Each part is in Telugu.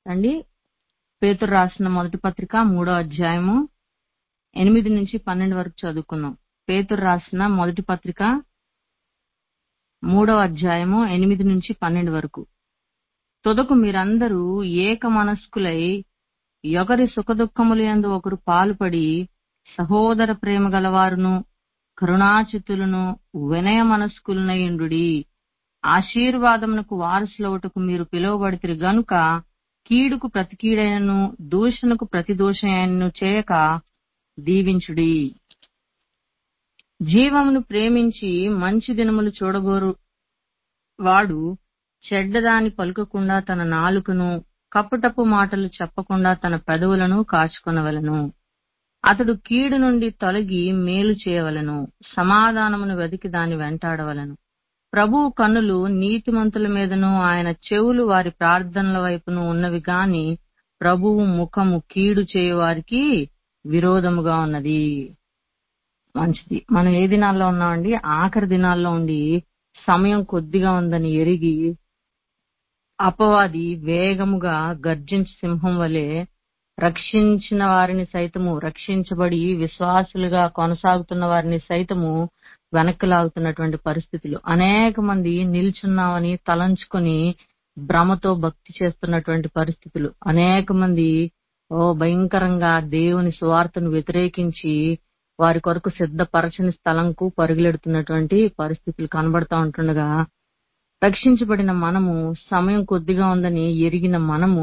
అండి పేతురు రాసిన మొదటి పత్రిక మూడో అధ్యాయము ఎనిమిది నుంచి పన్నెండు వరకు చదువుకుందాం పేతురు రాసిన మొదటి పత్రిక మూడో అధ్యాయము ఎనిమిది నుంచి పన్నెండు వరకు తుదకు మీరందరూ ఏక మనస్కులై ఒకరి సుఖదుఖముల యందు ఒకరు పాలుపడి సహోదర ప్రేమ గలవారును కరుణాచితులను వినయ మనస్కులనయుండుడి ఆశీర్వాదమునకు వారసులవుటకు మీరు పిలువబడితిరి గనుక కీడుకు ప్రతి కీడైనను దూషణకు ప్రతి దూషణను చేయక దీవించుడి జీవమును ప్రేమించి మంచి దినములు చూడగోరు వాడు చెడ్డదాని పలుకకుండా తన నాలుకను కప్పుటప్పు మాటలు చెప్పకుండా తన పెదవులను కాచుకొనవలను అతడు కీడు నుండి తొలగి మేలు చేయవలను సమాధానమును వెతికి దాని వెంటాడవలను ప్రభువు కన్నులు నీతిమంతుల మీదను ఆయన చెవులు వారి ప్రార్థనల వైపును ఉన్నవి గాని ప్రభువు ముఖము కీడు చేయువారికి విరోధముగా ఉన్నది మంచిది మనం ఏ దినాల్లో ఉన్నామండి ఆఖరి దినాల్లో ఉండి సమయం కొద్దిగా ఉందని ఎరిగి అపవాది వేగముగా గర్జించి సింహం వలె రక్షించిన వారిని సైతము రక్షించబడి విశ్వాసులుగా కొనసాగుతున్న వారిని సైతము వెనక్కి లాగుతున్నటువంటి పరిస్థితులు అనేక మంది నిల్చున్నామని తలంచుకొని భ్రమతో భక్తి చేస్తున్నటువంటి పరిస్థితులు అనేక మంది ఓ భయంకరంగా దేవుని సువార్తను వ్యతిరేకించి వారి కొరకు సిద్ధపరచని స్థలంకు పరుగులెడుతున్నటువంటి పరిస్థితులు కనబడతా ఉంటుండగా రక్షించబడిన మనము సమయం కొద్దిగా ఉందని ఎరిగిన మనము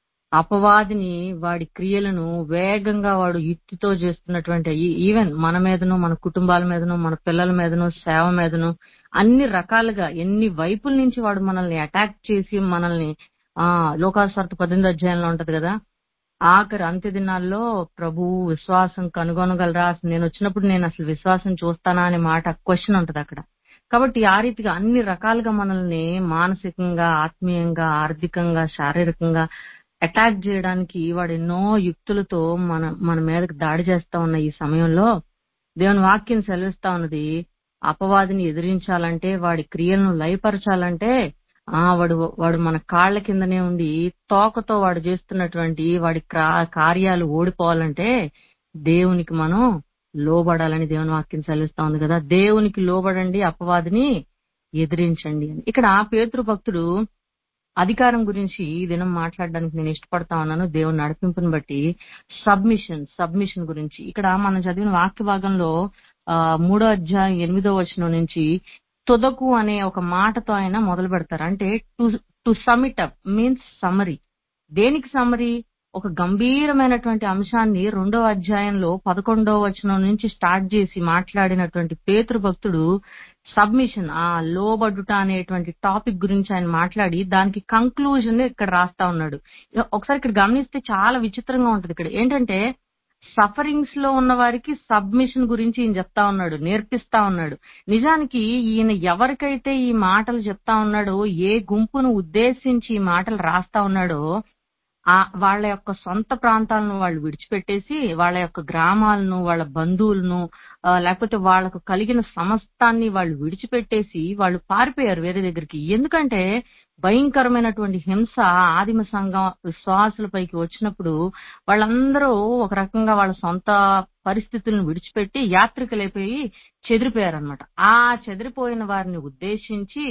అపవాదిని వాడి క్రియలను వేగంగా వాడు యుక్తితో చేస్తున్నటువంటి ఈవెన్ మన మీదను మన కుటుంబాల మీదను మన పిల్లల మీదను సేవ మీదను అన్ని రకాలుగా ఎన్ని వైపుల నుంచి వాడు మనల్ని అటాక్ చేసి మనల్ని ఆ లోకాస్వార్థ పద్దెనిమిది అధ్యాయంలో ఉంటది కదా ఆఖరి అంత్య దినాల్లో ప్రభువు విశ్వాసం కనుగొనగలరా నేను వచ్చినప్పుడు నేను అసలు విశ్వాసం చూస్తానా అనే మాట క్వశ్చన్ ఉంటది అక్కడ కాబట్టి ఆ రీతిగా అన్ని రకాలుగా మనల్ని మానసికంగా ఆత్మీయంగా ఆర్థికంగా శారీరకంగా అటాక్ చేయడానికి వాడు ఎన్నో యుక్తులతో మన మన మీదకి దాడి చేస్తా ఉన్న ఈ సమయంలో దేవుని వాక్యం సెలవిస్తా ఉన్నది అపవాదిని ఎదిరించాలంటే వాడి క్రియలను లయపరచాలంటే ఆ వాడు వాడు మన కాళ్ల కిందనే ఉండి తోకతో వాడు చేస్తున్నటువంటి వాడి కార్యాలు ఓడిపోవాలంటే దేవునికి మనం లోబడాలని దేవుని వాక్యం సెలవిస్తా ఉంది కదా దేవునికి లోబడండి అపవాదిని ఎదిరించండి అని ఇక్కడ పేతృ భక్తుడు అధికారం గురించి ఈ దినం మాట్లాడడానికి నేను ఇష్టపడతా ఉన్నాను దేవుని నడిపింపుని బట్టి సబ్మిషన్ సబ్మిషన్ గురించి ఇక్కడ మనం చదివిన వాక్య భాగంలో ఆ మూడో అధ్యాయం ఎనిమిదో వచనం నుంచి తుదకు అనే ఒక మాటతో ఆయన మొదలు పెడతారు అంటే to to sum it up means summary దేనికి సమరీ ఒక గంభీరమైనటువంటి అంశాన్ని రెండవ అధ్యాయంలో పదకొండవ వచనం నుంచి స్టార్ట్ చేసి మాట్లాడినటువంటి పేతృ భక్తుడు సబ్మిషన్ ఆ లోబడుట అనేటువంటి టాపిక్ గురించి ఆయన మాట్లాడి దానికి కంక్లూజన్ ఇక్కడ రాస్తా ఉన్నాడు ఒకసారి ఇక్కడ గమనిస్తే చాలా విచిత్రంగా ఉంటది ఇక్కడ ఏంటంటే సఫరింగ్స్ లో ఉన్న వారికి సబ్మిషన్ గురించి ఈయన చెప్తా ఉన్నాడు నేర్పిస్తా ఉన్నాడు నిజానికి ఈయన ఎవరికైతే ఈ మాటలు చెప్తా ఉన్నాడో ఏ గుంపును ఉద్దేశించి ఈ మాటలు రాస్తా ఉన్నాడో ఆ వాళ్ళ యొక్క సొంత ప్రాంతాలను వాళ్ళు విడిచిపెట్టేసి వాళ్ళ యొక్క గ్రామాలను వాళ్ళ బంధువులను లేకపోతే వాళ్ళకు కలిగిన సమస్తాన్ని వాళ్ళు విడిచిపెట్టేసి వాళ్ళు పారిపోయారు వేరే దగ్గరికి ఎందుకంటే భయంకరమైనటువంటి హింస ఆదిమ సంఘం విశ్వాసులపైకి వచ్చినప్పుడు వాళ్ళందరూ ఒక రకంగా వాళ్ళ సొంత పరిస్థితులను విడిచిపెట్టి యాత్రికులైపోయి చెదిరిపోయారనమాట ఆ చెదిరిపోయిన వారిని ఉద్దేశించి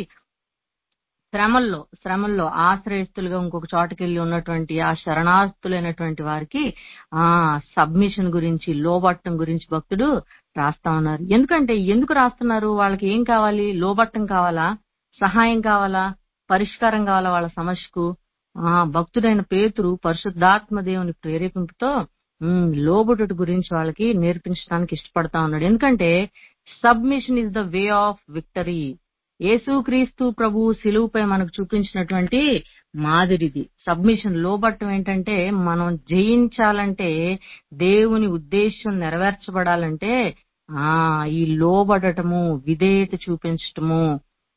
శ్రమల్లో శ్రమల్లో ఆశ్రయస్తులుగా ఇంకొక చోటకెళ్ళి ఉన్నటువంటి ఆ శరణార్థులైనటువంటి వారికి ఆ సబ్మిషన్ గురించి లోబట్టం గురించి భక్తుడు రాస్తా ఉన్నారు ఎందుకంటే ఎందుకు రాస్తున్నారు వాళ్ళకి ఏం కావాలి లోబట్టం కావాలా సహాయం కావాలా పరిష్కారం కావాలా వాళ్ళ సమస్యకు ఆ భక్తుడైన పేతురు పరిశుద్ధాత్మ దేవుని ప్రేరేపింపుతో లోబుట గురించి వాళ్ళకి నేర్పించడానికి ఇష్టపడతా ఉన్నాడు ఎందుకంటే submission is the way of victory Yesukristu ప్రభు సిలువుపై మనకు చూపించినటువంటి మాదిరిది సబ్మిషన్ లోబట్టం ఏంటంటే మనం జయించాలంటే దేవుని ఉద్దేశం నెరవేర్చబడాలంటే ఆ ఈ లోబడటము విధేయత చూపించటము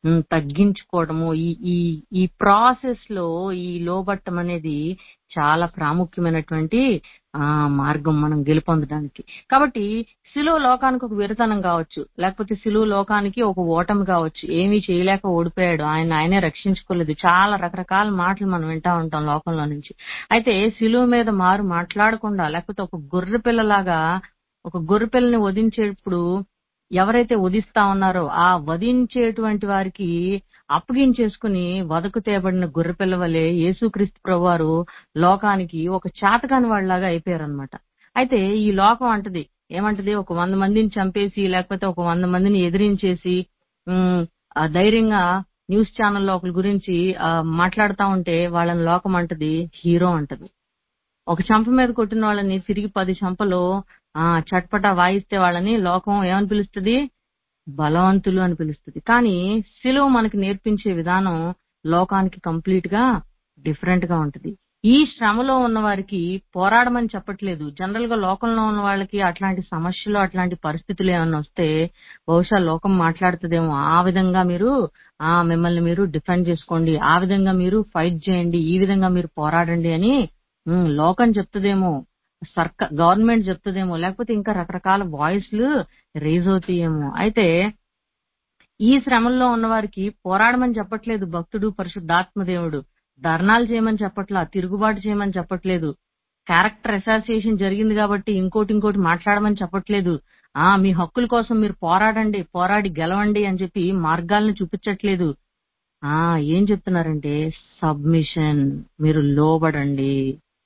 ఉమ్, తగ్గించుకోవడము ఈ ఈ ఈ ప్రాసెస్ లో ఈ లోబట్టం అనేది చాలా ప్రాముఖ్యమైనటువంటి ఆ మార్గం మనం గెలుపొందడానికి కాబట్టి సిలువ లోకానికి ఒక విరతనం కావచ్చు లేకపోతే సిలువ లోకానికి ఒక ఓటమి కావచ్చు ఏమీ చేయలేక ఓడిపోయాడు ఆయన ఆయనే రక్షించుకోలేదు చాలా రకరకాల మాటలు మనం వింటా ఉంటాం లోకంలో నుంచి అయితే సిలువ మీద మారు మాట్లాడకుండా లేకపోతే ఒక గొర్రె పిల్లలాగా ఒక గొర్రె పిల్లని వధించేటప్పుడు ఎవరైతే వధిస్తా ఉన్నారో ఆ వధించేటువంటి వారికి అప్పగించేసుకుని వదకు తేబడిన గొర్రెపిల్ల వలె యేసుక్రీస్తు ప్రభువారు లోకానికి ఒక చాతకాని వాళ్ళలాగా అయిపోయారనమాట అయితే ఈ లోకం అంటది ఏమంటది ఒక వంద మందిని చంపేసి లేకపోతే ఒక వంద మందిని ఎదిరించేసి ఉమ్, ఆ ధైర్యంగా న్యూస్ ఛానల్లో ఒకరి గురించి ఆ, మాట్లాడుతా ఉంటే వాళ్ళని లోకం అంటది హీరో అంటది ఒక చంప మీద కొట్టిన వాళ్ళని తిరిగి పది చంపలు ఆ చట్పట వాయిస్తే వాళ్ళని లోకం ఏమని పిలుస్తుంది బలవంతులు అని పిలుస్తుంది కానీ సిలువ మనకి నేర్పించే విధానం లోకానికి కంప్లీట్ గా డిఫరెంట్ గా ఉంటది ఈ శ్రమలో ఉన్న వారికి పోరాడమని చెప్పట్లేదు జనరల్ గా లోకంలో ఉన్న వాళ్ళకి అట్లాంటి సమస్యలు అట్లాంటి పరిస్థితులు ఏమైనా వస్తే బహుశా లోకం మాట్లాడుతుందేమో ఆ విధంగా మీరు ఆ మిమ్మల్ని మీరు డిఫెండ్ చేసుకోండి ఆ విధంగా మీరు ఫైట్ చేయండి ఈ విధంగా మీరు పోరాడండి అని ఉమ్, లోకం చెప్తుందేమో సర్క గవర్నమెంట్ చెప్తుందేమో లేకపోతే ఇంకా రకరకాల వాయిస్లు రేజ్ అవుతాయేమో అయితే ఈ శ్రమల్లో ఉన్న వారికి పోరాడమని చెప్పట్లేదు భక్తుడు పరిశుద్ధాత్మ దేవుడు ధర్నాలు చేయమని చెప్పట్లా తిరుగుబాటు చేయమని చెప్పట్లేదు క్యారెక్టర్ అసోసియేషన్ జరిగింది కాబట్టి ఇంకోటి ఇంకోటి మాట్లాడమని చెప్పట్లేదు ఆ మీ హక్కుల కోసం మీరు పోరాడండి పోరాడి గెలవండి అని చెప్పి మార్గాలను చూపించట్లేదు ఆ ఏం చెప్తున్నారంటే సబ్మిషన్ మీరు లోబడండి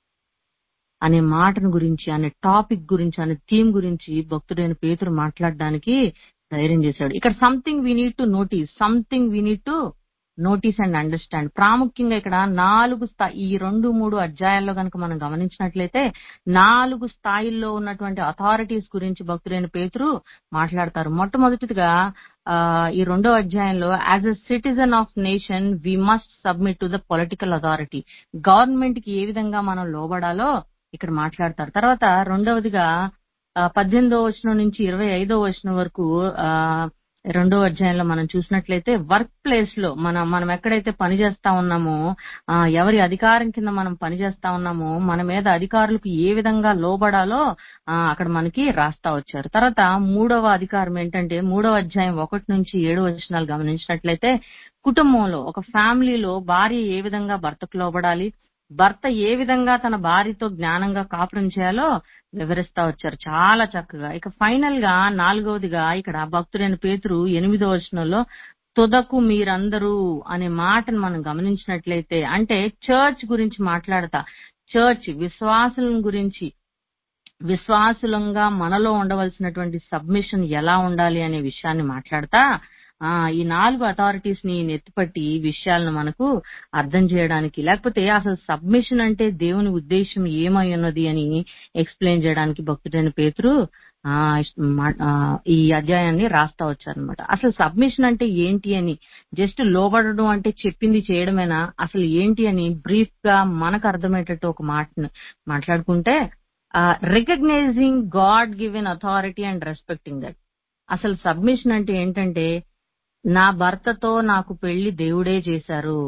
అనే మాటను గురించి అనే టాపిక్ గురించి అనే థీమ్ గురించి భక్తుడైన పేతురు మాట్లాడడానికి ధైర్యం చేశాడు ఇక్కడ something we need to notice something we need to notice and understand ప్రాముఖ్యంగా ఇక్కడ నాలుగు స్థాయి ఈ రెండు మూడు అధ్యాయాల్లో కనుక మనం గమనించినట్లయితే నాలుగు స్థాయిల్లో ఉన్నటువంటి అథారిటీస్ గురించి భక్తుడైన పేతురు మాట్లాడతారు మొట్టమొదటిగా ఆ, ఈ రెండో అధ్యాయంలో as a citizen of nation we must submit to the political authority government కి ఏ విధంగా మనం లోబడాలో ఇక్కడ మాట్లాడతారు తర్వాత రెండవదిగా ఆ, పద్దెనిమిదో వచనం నుంచి ఇరవై ఐదో వచనం వరకు ఆ రెండో అధ్యాయంలో మనం చూసినట్లయితే వర్క్ ప్లేస్ లో మనం మనం ఎక్కడైతే పని చేస్తా ఉన్నామో ఆ, ఎవరి అధికారం కింద మనం పని చేస్తా ఉన్నామో మన మీద అధికారులకు ఏ విధంగా లోబడాలో ఆ, అక్కడ మనకి రాస్తా వచ్చారు తర్వాత మూడవ అధికారం ఏంటంటే మూడవ అధ్యాయం ఒకటి నుంచి ఏడు వచనాలు గమనించినట్లయితే కుటుంబంలో ఒక ఫ్యామిలీలో భార్య ఏ విధంగా భర్తకు లోబడాలి భర్త ఏ విధంగా తన భార్యతో జ్ఞానంగా కాపురం చేయాలో వివరిస్తా వచ్చారు చాలా చక్కగా ఇక ఫైనల్ గా నాలుగవదిగా ఇక్కడ భక్తుడైన పేతురు ఎనిమిదో వచనంలో తుదకు మీరందరూ అనే మాటను మనం గమనించినట్లయితే అంటే చర్చ్ గురించి మాట్లాడతా చర్చ్ విశ్వాసుల గురించి విశ్వాసులంగా మనలో ఉండవలసినటువంటి సబ్మిషన్ ఎలా ఉండాలి అనే విషయాన్ని మాట్లాడతా ఆ ఈ నాలుగు అథారిటీస్ ని నెత్తిపట్టి ఈ విషయాలను మనకు అర్థం చేయడానికి లేకపోతే అసలు సబ్మిషన్ అంటే దేవుని ఉద్దేశం ఏమై ఉన్నది అని ఎక్స్ప్లెయిన్ చేయడానికి భక్తుడైన పేతురు ఆ మా- ఆ, ఈ అధ్యాయాన్ని రాస్తా వచ్చారనమాట అసలు సబ్మిషన్ అంటే ఏంటి అని జస్ట్ లోబడడం అంటే చెప్పింది చేయడమేనా అసలు ఏంటి అని బ్రీఫ్ గా మనకు అర్థమయ్యేటట్టు ఒక మాటను మాట్లాడుకుంటే recognizing God given authority and respecting that అసలు సబ్మిషన్ అంటే ఏంటంటే నా భర్తతో నాకు పెళ్లి దేవుడే చేశారు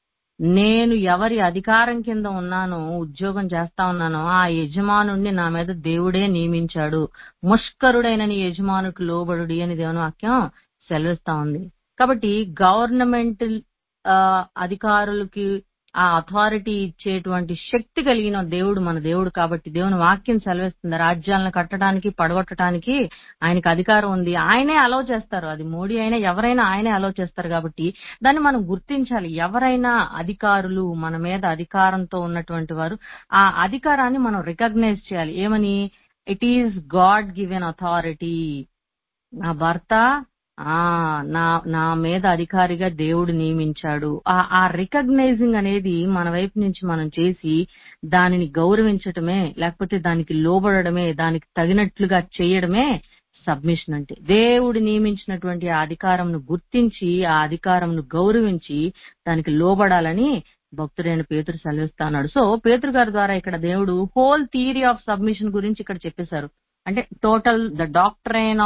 నేను ఎవరి అధికారం కింద ఉన్నానో ఉద్యోగం చేస్తా ఉన్నానో ఆ యజమానుణ్ణి నా మీద దేవుడే నియమించాడు ముష్కరుడైన నీ యజమానుకు లోబడుడి అని దేవుని వాక్యం సెలవిస్తా ఉంది కాబట్టి గవర్నమెంట్ అధికారులకి ఆ అథారిటీ ఇచ్చేటువంటి శక్తి కలిగిన దేవుడు మన దేవుడు కాబట్టి దేవుని వాక్యం సెలవిస్తుంది రాజ్యాలను కట్టడానికి పడగొట్టడానికి ఆయనకు అధికారం ఉంది ఆయనే అలౌ చేస్తారు అది మోడీ అయినా ఎవరైనా ఆయనే అలౌ చేస్తారు కాబట్టి దాన్ని మనం గుర్తించాలి ఎవరైనా అధికారులు మన మీద అధికారంతో ఉన్నటువంటి వారు ఆ అధికారాన్ని మనం రికగ్నైజ్ చేయాలి ఏమని it is God given authority నా భర్త ఆ నా నా మీద అధికారిగా దేవుడు నియమించాడు ఆ ఆ రికగ్నైజింగ్ అనేది మన వైపు నుంచి మనం చేసి దానిని గౌరవించటమే లేకపోతే దానికి లోబడమే దానికి తగినట్లుగా చేయడమే సబ్మిషన్ అంటే దేవుడు నియమించినటువంటి ఆ అధికారంను గుర్తించి ఆ అధికారంను గౌరవించి దానికి లోబడాలని భక్తుడైన పేతురు సెలవిస్తా ఉన్నాడు సో పేతురు గారి ద్వారా ఇక్కడ దేవుడు హోల్ థియరీ ఆఫ్ సబ్మిషన్ గురించి ఇక్కడ చెప్పేశారు అంటే total the doctrine of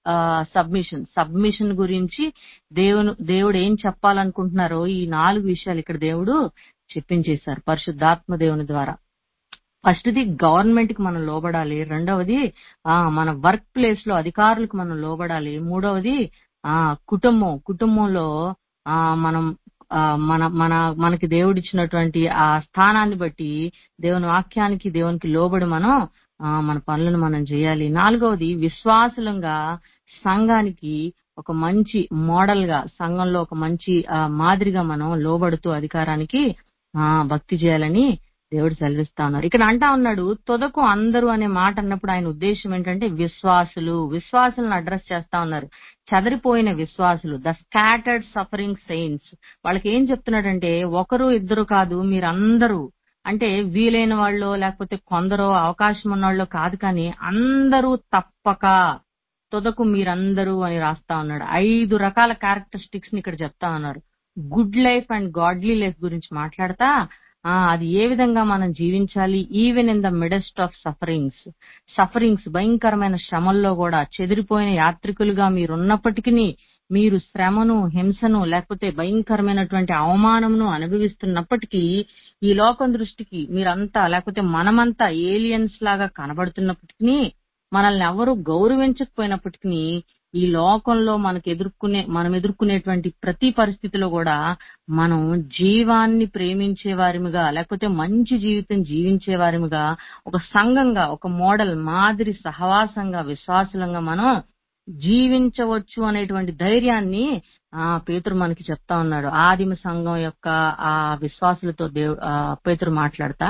submission submission గురించి దేవును దేవుడు ఏం చెప్పాలనుకుంటున్నారో ఈ నాలుగు విషయాలు ఇక్కడ దేవుడు చెప్పించేశారు పరిశుద్ధాత్మ దేవుని ద్వారా ఫస్ట్ది గవర్నమెంట్ కి మనం లోబడాలి రెండవది ఆ మన వర్క్ ప్లేస్ లో అధికారులకు మనం లోబడాలి మూడవది ఆ కుటుంబం కుటుంబంలో ఆ మనం ఆ మన మన మనకి దేవుడిచ్చినటువంటి ఆ స్థానాన్ని బట్టి దేవుని వాక్యానికి దేవునికి లోబడి మనం ఆ మన పనులను మనం చేయాలి నాలుగవది విశ్వాసులంగా సంఘానికి ఒక మంచి మోడల్ గా సంఘంలో ఒక మంచి ఆ, మాదిరిగా మనం లోబడుతూ అధికారానికి ఆ భక్తి చేయాలని దేవుడు సెలవిస్తా ఉన్నారు ఇక్కడ అంటా ఉన్నాడు తొదకు అందరూ అనే మాట అన్నప్పుడు ఆయన ఉద్దేశం ఏంటంటే విశ్వాసులు విశ్వాసులను అడ్రస్ చేస్తా ఉన్నారు చెదరిపోయిన విశ్వాసులు ద స్కాటర్డ్ సఫరింగ్ సెయింట్స్ వాళ్ళకి ఏం చెప్తున్నాడంటే ఒకరు ఇద్దరు కాదు మీరందరూ అంటే వీలైన వాళ్ళు లేకపోతే కొందరు అవకాశం ఉన్న వాళ్ళు కాదు కానీ అందరూ తప్పక తుదకు మీరందరూ అని రాస్తా ఉన్నాడు ఐదు రకాల క్యారెక్టరిస్టిక్స్ ని ఇక్కడ చెప్తా ఉన్నారు good life and godly life గురించి మాట్లాడతా ఆ అది ఏ విధంగా మనం జీవించాలి even in the midst of sufferings sufferings భయంకరమైన శ్రమల్లో కూడా చెదిరిపోయిన యాత్రికులుగా మీరు ఉన్నప్పటికీ మీరు శ్రమను హింసను లేకపోతే భయంకరమైనటువంటి అవమానమును అనుభవిస్తున్నప్పటికీ ఈ లోకం దృష్టికి మీరంతా లేకపోతే మనమంతా ఏలియన్స్ లాగా కనబడుతున్నప్పటికీ మనల్ని ఎవరు గౌరవించకపోయినప్పటికీ ఈ లోకంలో మనకు ఎదుర్కొనే మనం ఎదుర్కొనేటువంటి ప్రతి పరిస్థితిలో కూడా మనం జీవాన్ని ప్రేమించే వారిమిగా లేకపోతే మంచి జీవితం జీవించే వారిమిగా ఒక సంఘంగా ఒక మోడల్ మాదిరి సహవాసంగా విశ్వాసులంగా మనం జీవించవచ్చు అనేటువంటి ధైర్యాన్ని ఆ పేతురు మనకి చెప్తా ఉన్నాడు ఆదిమ సంఘం యొక్క ఆ విశ్వాసులతో దేవు ఆ, పేతురు మాట్లాడతా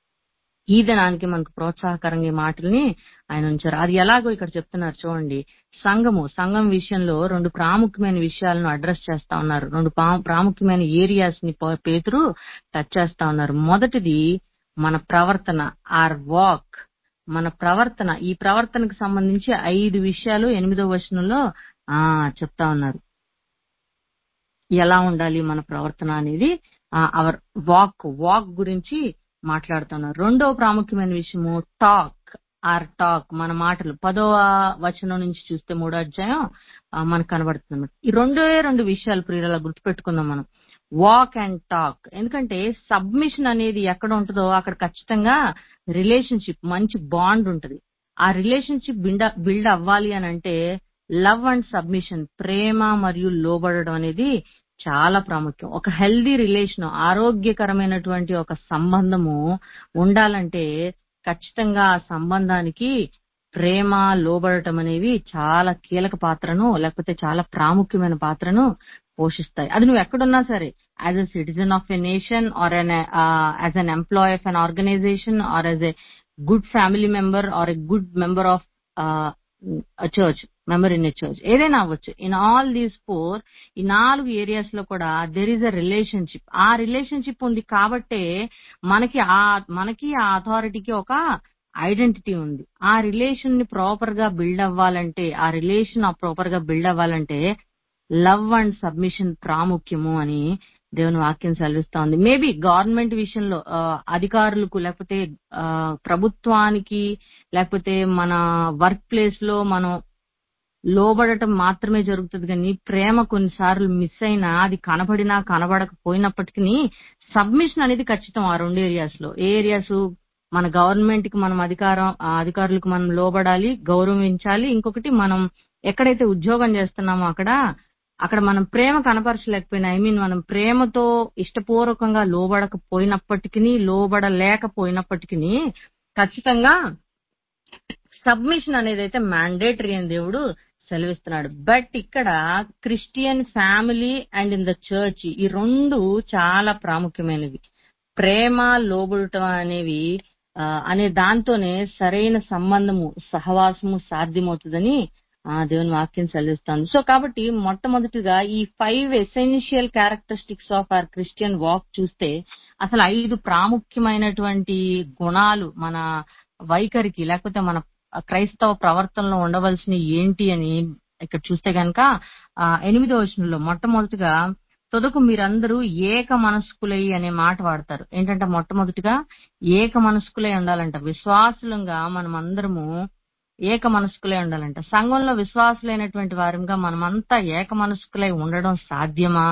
ఈ దినానికి మనకు ప్రోత్సాహకరంగా ఈ మాటల్ని ఆయన ఉంచారు అది ఎలాగో ఇక్కడ చెప్తున్నారు చూడండి సంఘము సంఘం విషయంలో రెండు ప్రాముఖ్యమైన విషయాలను అడ్రస్ చేస్తా ఉన్నారు రెండు పా- ప్రాముఖ్యమైన ఏరియాస్ ని ప- పేతురు టచ్ చేస్తా ఉన్నారు మొదటిది మన ప్రవర్తన ఆర్ వాక్ మన ప్రవర్తన ఈ ప్రవర్తనకు సంబంధించి ఐదు విషయాలు ఎనిమిదో వచనంలో ఆ చెప్తా ఉన్నారు ఎలా ఉండాలి మన ప్రవర్తన అనేది అవర్ వాక్ వాక్ గురించి మాట్లాడుతున్నారు రెండో ప్రాముఖ్యమైన విషయము టాక్ ఆర్ టాక్ మన మాటలు పదవ వచనం నుంచి చూస్తే మూడో అధ్యాయం ఆ, మనకు కనబడుతుంది ఈ రెండే రెండు విషయాలు ప్రియుల గుర్తుపెట్టుకుందాం మనం వాక్ అండ్ టాక్ ఎందుకంటే సబ్మిషన్ అనేది ఎక్కడ ఉంటుందో అక్కడ ఖచ్చితంగా రిలేషన్షిప్ మంచి బాండ్ ఉంటది ఆ రిలేషన్షిప్ బిల్డ్ బిల్డ్ అవ్వాలి అని అంటే లవ్ అండ్ సబ్మిషన్ ప్రేమ మరియు లోబడడం అనేది చాలా ప్రాముఖ్యం ఒక హెల్దీ రిలేషన్ ఆరోగ్యకరమైనటువంటి ఒక సంబంధము ఉండాలంటే ఖచ్చితంగా ఆ సంబంధానికి ప్రేమ లోబడటం అనేవి చాలా కీలక పాత్రను లేకపోతే చాలా ప్రాముఖ్యమైన పాత్రను పోషిస్తాయి అది నువ్వు ఎక్కడున్నా సరే as a citizen of a nation or an as an employee of an organization or as a good family member or a good member of church member in a church ఏదైనా అవ్వచ్చు ఇన్ ఆల్ దీస్ ఫోర్ ఈ నాలుగు ఏరియాస్ లో కూడా దెర్ ఈస్ అ రిలేషన్షిప్ ఆ రిలేషన్షిప్ ఉంది కాబట్టే మనకి ఆ మనకి ఆ అథారిటీకి ఒక ఐడెంటిటీ ఉంది ఆ రిలేషన్ ని ప్రాపర్ గా బిల్డ్ అవ్వాలంటే ఆ రిలేషన్ ప్రాపర్ గా బిల్డ్ అవ్వాలంటే లవ్ అండ్ సబ్మిషన్ ప్రాముఖ్యము అని దేవుని వాక్యం సెలవిస్తా ఉంది మేబీ గవర్నమెంట్ విషయంలో ఆ, అధికారులకు లేకపోతే ఆ, ప్రభుత్వానికి లేకపోతే మన వర్క్ ప్లేస్ లో మనం లోబడటం మాత్రమే జరుగుతుంది కానీ ప్రేమ కొన్నిసార్లు మిస్ అయినా అది కనబడినా కనబడకపోయినప్పటికీ సబ్మిషన్ అనేది ఖచ్చితం ఆ రెండు ఏరియాస్ లో ఏ ఏరియాస్ మన గవర్నమెంట్ కి మనం అధికారం ఆ అధికారులకు మనం లోబడాలి గౌరవించాలి ఇంకొకటి మనం ఎక్కడైతే ఉద్యోగం చేస్తున్నామో అక్కడ అక్కడ మనం ప్రేమ కనపరచలేకపోయినా ఐ మీన్ మనం ప్రేమతో ఇష్టపూర్వకంగా లోబడకపోయినప్పటికీ లోబడలేకపోయినప్పటికీ ఖచ్చితంగా సబ్మిషన్ అనేది అయితే మ్యాండేటరీ అని దేవుడు సెలవిస్తున్నాడు బట్ ఇక్కడ Christian family and in the church ఈ రెండు చాలా ప్రాముఖ్యమైనవి ప్రేమ లోబడటం అనేవి ఆ, అనే దాంతోనే సరైన సంబంధము సహవాసము సాధ్యమవుతుందని ఆ దేవుని వాక్యం సెలవిస్తుంది సో కాబట్టి మొట్టమొదటిగా ఈ five essential characteristics of our Christian walk చూస్తే అసలు ఐదు ప్రాముఖ్యమైనటువంటి గుణాలు మన వైఖరికి లేకపోతే మన క్రైస్తవ ప్రవర్తనలో ఉండవలసిన ఏంటి అని ఇక్కడ చూస్తే గనక ఆ ఎనిమిదో వచనంలో మొట్టమొదటిగా తొదకు మీరందరూ ఏక మనస్కులై అనే మాట వాడతారు ఏంటంటే మొట్టమొదటిగా ఏక మనస్కులై ఉండాలంట విశ్వాసులంగా మనం అందరము ఏక మనస్కులై ఉండాలంట సంఘంలో విశ్వాసులైనటువంటి వారిగా మనమంతా ఏక మనస్కులై ఉండడం సాధ్యమా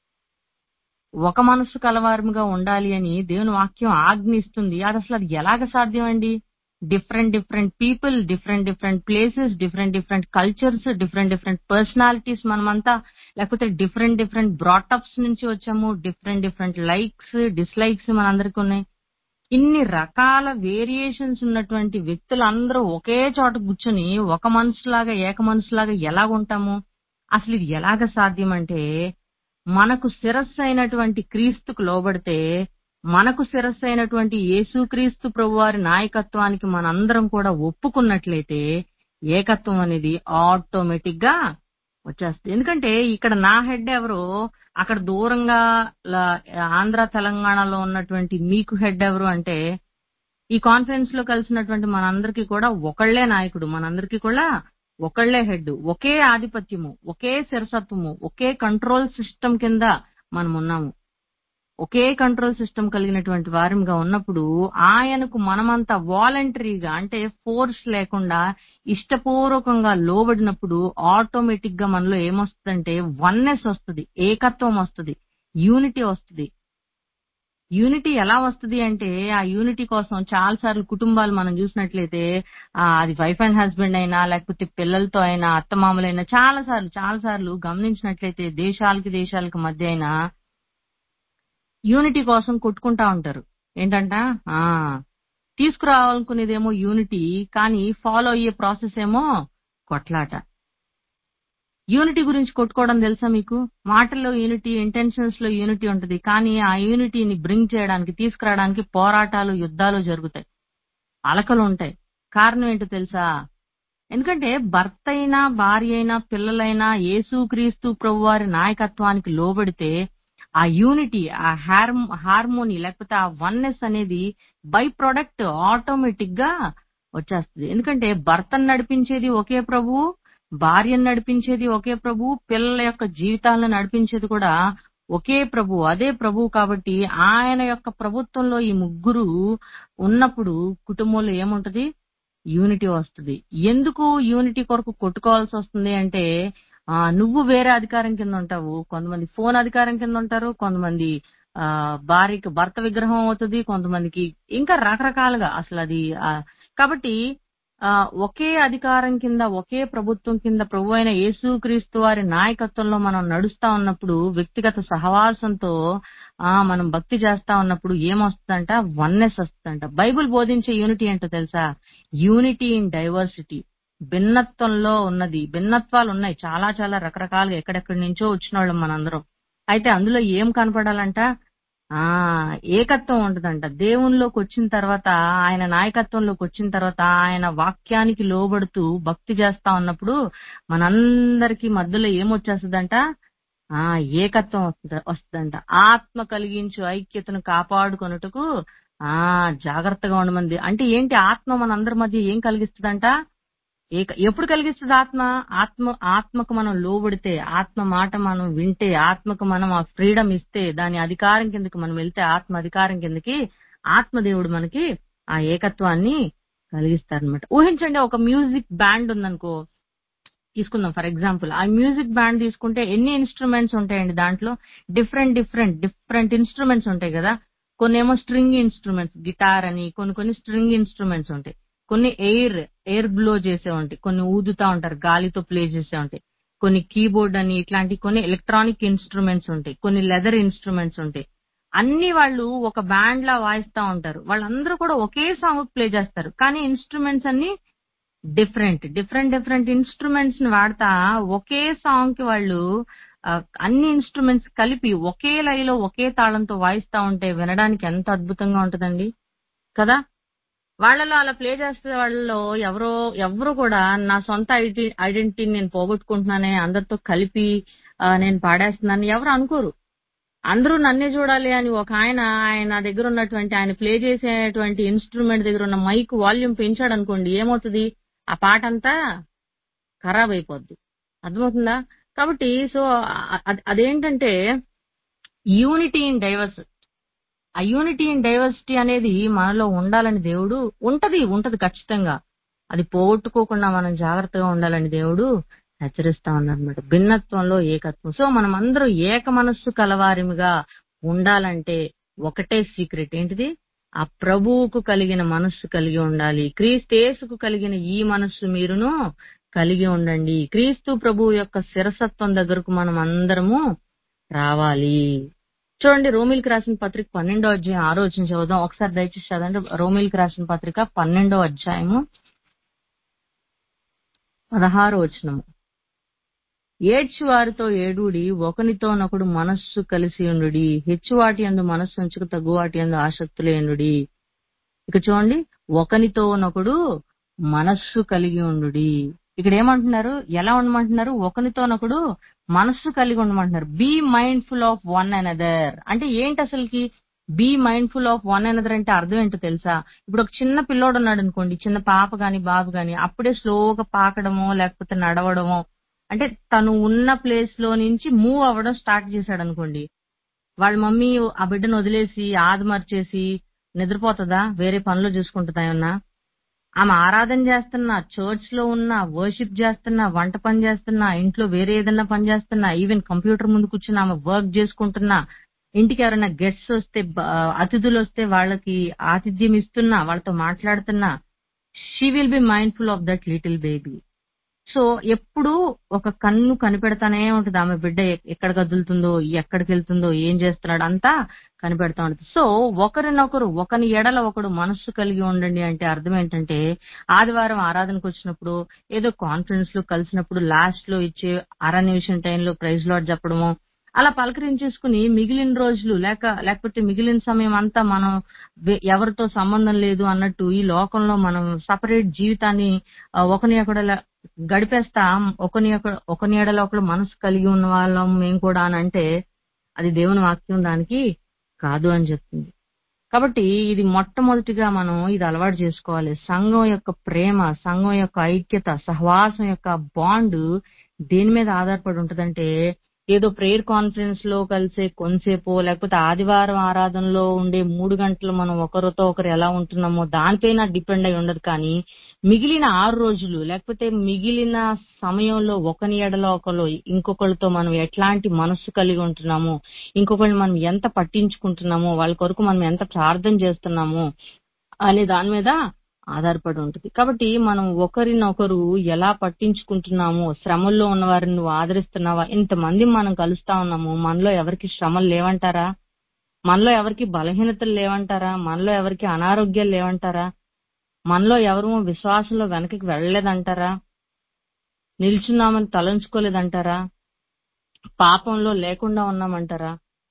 ఒక మనస్సు కలవారముగా ఉండాలి అని దేవుని వాక్యం ఆజ్ఞిస్తుంది అది అసలు అది ఎలాగ సాధ్యం అండి different different people different different places different different cultures different different personalities మనమంతా లేకపోతే డిఫరెంట్ డిఫరెంట్ బ్రాటప్స్ నుంచి వచ్చాము డిఫరెంట్ డిఫరెంట్ లైక్స్ డిస్లైక్స్ మనందరికీ ఉన్నాయి ఇన్ని రకాల వేరియేషన్స్ ఉన్నటువంటి వ్యక్తులందరూ ఒకే చోట కూర్చొని ఒక మనసులాగా ఏక మనసులాగా ఎలాగుంటాము అసలు ఇది ఎలాగ సాధ్యం అంటే మనకు శిరస్సు అయినటువంటి క్రీస్తుకు లోబడితే మనకు శిరస్సు అయినటువంటి యేసుక్రీస్తు ప్రభువారి నాయకత్వానికి మనందరం కూడా ఒప్పుకున్నట్లయితే ఏకత్వం అనేది ఆటోమేటిక్ గా వచ్చేస్తుంది ఎందుకంటే ఇక్కడ నా హెడ్ ఎవరు అక్కడ దూరంగా ల- ఆంధ్ర తెలంగాణలో ఉన్నటువంటి మీకు హెడ్ ఎవరు అంటే ఈ కాన్ఫరెన్స్ లో కలిసినటువంటి మనందరికీ కూడా ఒకళ్లే నాయకుడు మనందరికీ కూడా ఒకళ్లే హెడ్ ఒకే ఆధిపత్యము ఒకే శిరసత్వము ఒకే కంట్రోల్ సిస్టమ్ కింద మనం ఉన్నాము ఒకే కంట్రోల్ సిస్టమ్ కలిగినటువంటి వారంగా ఉన్నప్పుడు ఆయనకు మనమంతా వాలంటరీగా అంటే ఫోర్స్ లేకుండా ఇష్టపూర్వకంగా లోబడినప్పుడు ఆటోమేటిక్ గా మనలో ఏమొస్తుందంటే వన్నెస్ వస్తుంది ఏకత్వం వస్తుంది యూనిటీ వస్తుంది యూనిటీ ఎలా వస్తుంది అంటే ఆ యూనిటీ కోసం చాలా సార్లు కుటుంబాలు మనం చూసినట్లయితే ఆ, అది వైఫ్ అండ్ హస్బెండ్ అయినా లేకపోతే పిల్లలతో అయినా అత్తమామలైనా చాలా సార్లు చాలా సార్లు గమనించినట్లయితే దేశాలకి దేశాలకి మధ్య అయినా యూనిటీ కోసం కొట్టుకుంటా ఉంటారు ఏంటంట ఆ తీసుకురావాలనుకునేదేమో యూనిటీ కానీ ఫాలో అయ్యే ప్రాసెస్ ఏమో కొట్లాట యూనిటీ గురించి కొట్టుకోవడం తెలుసా మీకు మాటల్లో యూనిటీ ఇంటెన్షన్స్ లో యూనిటీ ఉంటది కానీ ఆ యూనిటీని బ్రింగ్ చేయడానికి తీసుకురావడానికి పోరాటాలు యుద్ధాలు జరుగుతాయి అలకలు ఉంటాయి కారణం ఏంటో తెలుసా ఎందుకంటే భర్త అయినా భార్య అయినా పిల్లలైనా యేసుక్రీస్తు ప్రభువారి నాయకత్వానికి లోబడితే ఆ యూనిటీ ఆ హార్మ్ హార్మోని లేకపోతే ఆ వన్నెస్ అనేది బై ప్రొడక్ట్ ఆటోమేటిక్ గా వచ్చేస్తుంది ఎందుకంటే భర్తను నడిపించేది ఒకే ప్రభువు భార్యను నడిపించేది ఒకే ప్రభువు పిల్లల యొక్క జీవితాలను నడిపించేది కూడా ఒకే ప్రభువు అదే ప్రభువు కాబట్టి ఆయన యొక్క ప్రభుత్వంలో ఈ ముగ్గురు ఉన్నప్పుడు కుటుంబంలో ఏముంటది యూనిటీ వస్తుంది ఎందుకు యూనిటీ కొరకు కొట్టుకోవాల్సి వస్తుంది అంటే ఆ నువ్వు వేరే అధికారం కింద ఉంటావు కొంతమంది ఫోన్ అధికారం కింద ఉంటారు కొంతమంది ఆ భార్యకి భర్త విగ్రహం అవుతుంది కొంతమందికి ఇంకా రకరకాలుగా అసలు అది ఆ, కాబట్టి ఆ ఒకే అధికారం కింద ఒకే ప్రభుత్వం కింద ప్రభు అయిన యేసుక్రీస్తు వారి నాయకత్వంలో మనం నడుస్తా ఉన్నప్పుడు వ్యక్తిగత సహవాసంతో ఆ మనం భక్తి చేస్తా ఉన్నప్పుడు ఏమొస్తుందంట వన్నెస్ వస్తుందంట బైబిల్ బోధించే యూనిటీ ఏంటో తెలుసా యూనిటీ ఇన్ డైవర్సిటీ భిన్నత్వంలో ఉన్నది భిన్నత్వాలు ఉన్నాయి చాలా చాలా రకరకాలుగా ఎక్కడెక్కడి నుంచో వచ్చిన వాళ్ళం మనందరం అయితే అందులో ఏం కనపడాలంట ఆ ఏకత్వం ఉంటదంట దేవునిలోకి వచ్చిన తర్వాత ఆయన నాయకత్వంలోకి వచ్చిన తర్వాత ఆయన వాక్యానికి లోబడుతూ భక్తి చేస్తా ఉన్నప్పుడు మనందరికి మధ్యలో ఏమొచ్చేస్తుందంట ఆ ఏకత్వం వస్తుంద- వస్తుందంట ఆత్మ కలిగించు ఐక్యతను కాపాడుకొనుటకు ఆ జాగ్రత్తగా ఉండమంది అంటే ఏంటి ఆత్మ మనందరి మధ్య ఏం కలిగిస్తుందంట ఏక ఎప్పుడు కలిగిస్తుంది ఆత్మ ఆత్మ ఆత్మకు మనం లోబడితే ఆత్మ మాట మనం వింటే ఆత్మకు మనం ఆ ఫ్రీడమ్ ఇస్తే దాని అధికారం కిందకి మనం వెళ్తే ఆత్మ అధికారం కిందకి ఆత్మదేవుడు మనకి ఆ ఏకత్వాన్ని కలిగిస్తారనమాట ఊహించండి ఒక మ్యూజిక్ బ్యాండ్ ఉందనుకో తీసుకుందాం ఫర్ ఎగ్జాంపుల్ ఆ మ్యూజిక్ బ్యాండ్ తీసుకుంటే ఎన్ని ఇన్స్ట్రుమెంట్స్ ఉంటాయండి దాంట్లో డిఫరెంట్ డిఫరెంట్ డిఫరెంట్ ఇన్స్ట్రుమెంట్స్ ఉంటాయి కదా కొన్ని ఏమో స్ట్రింగ్ ఇన్స్ట్రుమెంట్స్ గిటార్ అని కొన్ని కొన్ని స్ట్రింగ్ ఇన్స్ట్రుమెంట్స్ ఉంటాయి కొన్ని ఎయిర్ ఎయిర్ బ్లో చేసే ఉంటాయి కొన్ని ఊదుతా ఉంటారు గాలితో ప్లే చేసే ఉంటాయి కొన్ని కీబోర్డ్ అని ఇట్లాంటి కొన్ని ఎలక్ట్రానిక్ ఇన్స్ట్రుమెంట్స్ ఉంటాయి కొన్ని లెదర్ ఇన్స్ట్రుమెంట్స్ ఉంటాయి అన్ని వాళ్ళు ఒక బ్యాండ్ లా వాయిస్తా ఉంటారు వాళ్ళందరూ కూడా ఒకే సాంగ్ ప్లే చేస్తారు కానీ ఇన్స్ట్రుమెంట్స్ అన్ని డిఫరెంట్ డిఫరెంట్ డిఫరెంట్ ఇన్స్ట్రుమెంట్స్ ని వాడతా ఒకే సాంగ్ కి వాళ్ళు ఆ, అన్ని ఇన్స్ట్రుమెంట్స్ కలిపి ఒకే లయలో ఒకే తాళంతో వాయిస్తా ఉంటే వినడానికి ఎంత అద్భుతంగా ఉంటదండి కదా వాళ్ళలో అలా ప్లే చేసే వాళ్ళలో ఎవరో ఎవరు కూడా నా సొంత ఐడి- ఐడెంటిటీని నేను పోగొట్టుకుంటున్నానే అందరితో కలిపి ఆ, నేను పాడేస్తున్నాను ఎవరు అనుకోరు అందరూ నన్నే చూడాలి అని ఒక ఆయన ఆయన దగ్గర ఉన్నటువంటి ఆయన ప్లే చేసేటువంటి ఇన్స్ట్రుమెంట్ దగ్గర ఉన్న మైక్ వాల్యూమ్ పెంచాడు అనుకోండి ఏమవుతుంది ఆ పాట అంతా ఖరాబ్ అయిపోద్ది అర్థమవుతుందా కాబట్టి సో అ- అ- అదేంటంటే యూనిటీ ఇన్ డైవర్స్ ఆ యూనిటీ ఇన్ డైవర్సిటీ అనేది మనలో ఉండాలని దేవుడు ఉంటది ఉంటది ఖచ్చితంగా అది పోగొట్టుకోకుండా మనం జాగ్రత్తగా ఉండాలని దేవుడు హెచ్చరిస్తా ఉన్నారనమాట భిన్నత్వంలో ఏకత్వం సో మనం అందరం ఏక మనస్సు కలవారిమిగా ఉండాలంటే ఒకటే సీక్రెట్ ఏంటిది ఆ ప్రభువుకు కలిగిన మనస్సు కలిగి ఉండాలి క్రీస్తేసుకు కలిగిన ఈ మనస్సు మీరును కలిగి ఉండండి క్రీస్తు ప్రభువు యొక్క శిరసత్వం దగ్గరకు మనం అందరము రావాలి చూడండి రోమిల్కి రాసిన పత్రిక పన్నెండో అధ్యాయం ఆరో వచ్చిన చదువుదాం ఒకసారి దయచేసి చదవండి రోమిల్కి రాసిన పత్రిక పన్నెండో అధ్యాయము పదహారో వచనము ఏడ్చి వారితో ఏడుడి ఒకనితోనొకడు మనస్సు కలిసి ఉండుడి హెచ్చు వాటి అందు మనస్సు ఉంచుకు తగ్గు వాటి అందు ఆసక్తులేనుడి ఇక చూడండి ఒకనితోనొకడు మనస్సు కలిగి ఉండుడి ఇక్కడ ఏమంటున్నారు ఎలా ఉండమంటున్నారు ఒకనితోనొకడు మనస్సు కలిగి ఉండమంటున్నారు be mindful of one another అంటే ఏంటి అసలుకి be mindful of one another అంటే అర్థం ఏంటో తెలుసా ఇప్పుడు ఒక చిన్న పిల్లోడు ఉన్నాడు అనుకోండి చిన్న పాప గాని బాబు గాని అప్పుడే స్లోగా పాకడమో లేకపోతే నడవడమో అంటే తను ఉన్న ప్లేస్ లో నుంచి మూవ్ అవ్వడం స్టార్ట్ చేశాడు అనుకోండి వాళ్ళ మమ్మీ ఆ బిడ్డను వదిలేసి ఆదమర్చేసి నిద్రపోతుందా వేరే పనులు చూసుకుంటుందా ఏమన్నా ఆమె ఆరాధన చేస్తున్నా చర్చ్ లో ఉన్నా వర్షిప్ చేస్తున్నా వంట పని చేస్తున్నా ఇంట్లో వేరే ఏదన్నా పని చేస్తున్నా ఈవెన్ కంప్యూటర్ ముందు కూర్చుని ఆమె వర్క్ చేసుకుంటున్నా ఇంటికి ఎవరైనా గెస్ట్స్ వస్తే బ- అతిథులు వస్తే వాళ్ళకి ఆతిథ్యం ఇస్తున్నా వాళ్ళతో మాట్లాడుతున్నా she will be mindful of that little baby so ఎప్పుడు ఒక కన్ను కనిపెడతానే ఉంటది ఆమె బిడ్డ ఎ- ఎక్కడ కదులుతుందో ఎక్కడికి వెళ్తుందో ఏం చేస్తున్నాడు అంతా కనిపెడతా ఉంటుంది సో ఒకరినొకరు ఒకని ఎడల ఒకడు మనస్సు కలిగి ఉండండి అంటే అర్థం ఏంటంటే ఆదివారం ఆరాధనకు వచ్చినప్పుడు ఏదో కాన్ఫరెన్స్ లో కలిసినప్పుడు లాస్ట్ లో ఇచ్చే అర నిమిషం టైంలో ప్రైజ్ లాడ్ చెప్పడము అలా పలకరించేసుకుని మిగిలిన రోజులు లేక లేకపోతే మిగిలిన సమయం అంతా మనం వే- ఎవరితో సంబంధం లేదు అన్నట్టు ఈ లోకంలో మనం సపరేట్ జీవితాన్ని ఆ, ఒకని ఒకడ గడిపేస్తాం ఒకని ఒక- ఒకని ఎడల ఒకడు మనసు కలిగి ఉన్న వాళ్ళం మేము కూడా అని అంటే అది దేవుని వాక్యం దానికి కాదు అని చెప్తుంది కాబట్టి ఇది మొట్టమొదటిగా మనం ఇది అలవాటు చేసుకోవాలి సంఘం యొక్క ప్రేమ సంఘం యొక్క ఐక్యత సహవాసం యొక్క బాండ్ దేని మీద ఆధారపడి ఉంటదంటే ఏదో ప్రేయర్ కాన్ఫరెన్స్ లో కలిసే కొంతసేపు లేకపోతే ఆదివారం ఆరాధనలో ఉండే మూడు గంటలు మనం ఒకరితో ఒకరు ఎలా ఉంటున్నామో దానిపైన డిపెండ్ అయి ఉండదు కానీ మిగిలిన ఆరు రోజులు లేకపోతే మిగిలిన సమయంలో ఒకని ఎడలో ఒకరు ఇంకొకరితో మనం ఎట్లాంటి మనస్సు కలిగి ఉంటున్నాము ఇంకొకరిని మనం ఎంత పట్టించుకుంటున్నామో వాళ్ళ కొరకు మనం ఎంత ప్రార్థన చేస్తున్నాము అనే దాని మీద ఆధారపడి ఉంటుంది కాబట్టి మనం ఒకరినొకరు ఎలా పట్టించుకుంటున్నాము శ్రమల్లో ఉన్న వారిని నువ్వు ఆదరిస్తున్నావా ఇంతమంది మనం కలుస్తా ఉన్నాము మనలో ఎవరికి శ్రమలు లేవంటారా మనలో ఎవరికి బలహీనతలు లేవంటారా మనలో ఎవరికి అనారోగ్యాలు లేవంటారా మనలో ఎవరు విశ్వాసంలో వెనక్కి వెళ్ళలేదంటారా నిల్చున్నామని తలంచుకోలేదంటారా పాపంలో లేకుండా ఉన్నామంటారా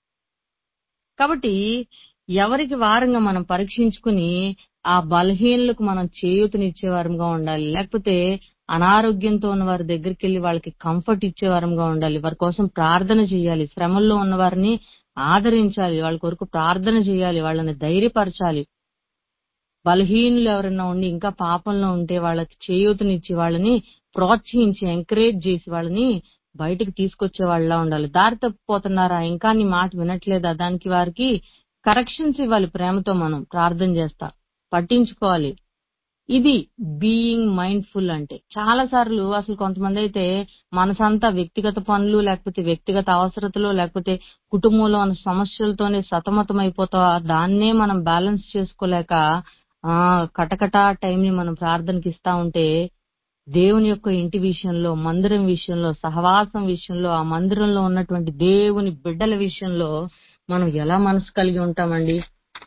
కాబట్టి ఎవరికి వారంగా మనం పరీక్షించుకుని ఆ బలహీనలకు మనం చేయూతనిచ్చే వారంగా ఉండాలి లేకపోతే అనారోగ్యంతో ఉన్న వారి దగ్గరికి వెళ్ళి వాళ్ళకి కంఫర్ట్ ఇచ్చే వారంగా ఉండాలి వారి కోసం ప్రార్థన చేయాలి శ్రమల్లో ఉన్న వారిని ఆదరించాలి వాళ్ళ కొరకు ప్రార్థన చేయాలి వాళ్ళని ధైర్యపరచాలి బలహీనులు ఎవరైనా ఉండి ఇంకా పాపంలో ఉంటే వాళ్ళకి చేయూతనిచ్చి వాళ్ళని ప్రోత్సహించి ఎంకరేజ్ చేసి వాళ్ళని బయటకు తీసుకొచ్చే వాళ్ళ ఉండాలి దారి తప్పిపోతున్నారా ఇంకా నీ మాట వినట్లేదా దానికి వారికి కరెక్షన్స్ ఇవ్వాలి ప్రేమతో మనం ప్రార్థన చేస్తా పట్టించుకోవాలి ఇది బీయింగ్ మైండ్ఫుల్ అంటే చాలా సార్లు అసలు కొంతమంది అయితే మనసంతా వ్యక్తిగత పనులు లేకపోతే వ్యక్తిగత అవసరతలు లేకపోతే కుటుంబంలో ఉన్న సమస్యలతోనే సతమతం అయిపోతా దాన్నే మనం బ్యాలెన్స్ చేసుకోలేక ఆ కటకటా టైం ని మనం ప్రార్థనకి ఇస్తా ఉంటే దేవుని యొక్క ఇంటి విషయంలో మందిరం విషయంలో సహవాసం విషయంలో ఆ మందిరంలో ఉన్నటువంటి దేవుని బిడ్డల విషయంలో మనం ఎలా మనసు కలిగి ఉంటామండి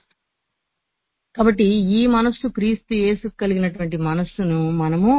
కాబట్టి ఈ మనస్సు క్రీస్తు యేసు కలిగినటువంటి మనస్సును మనము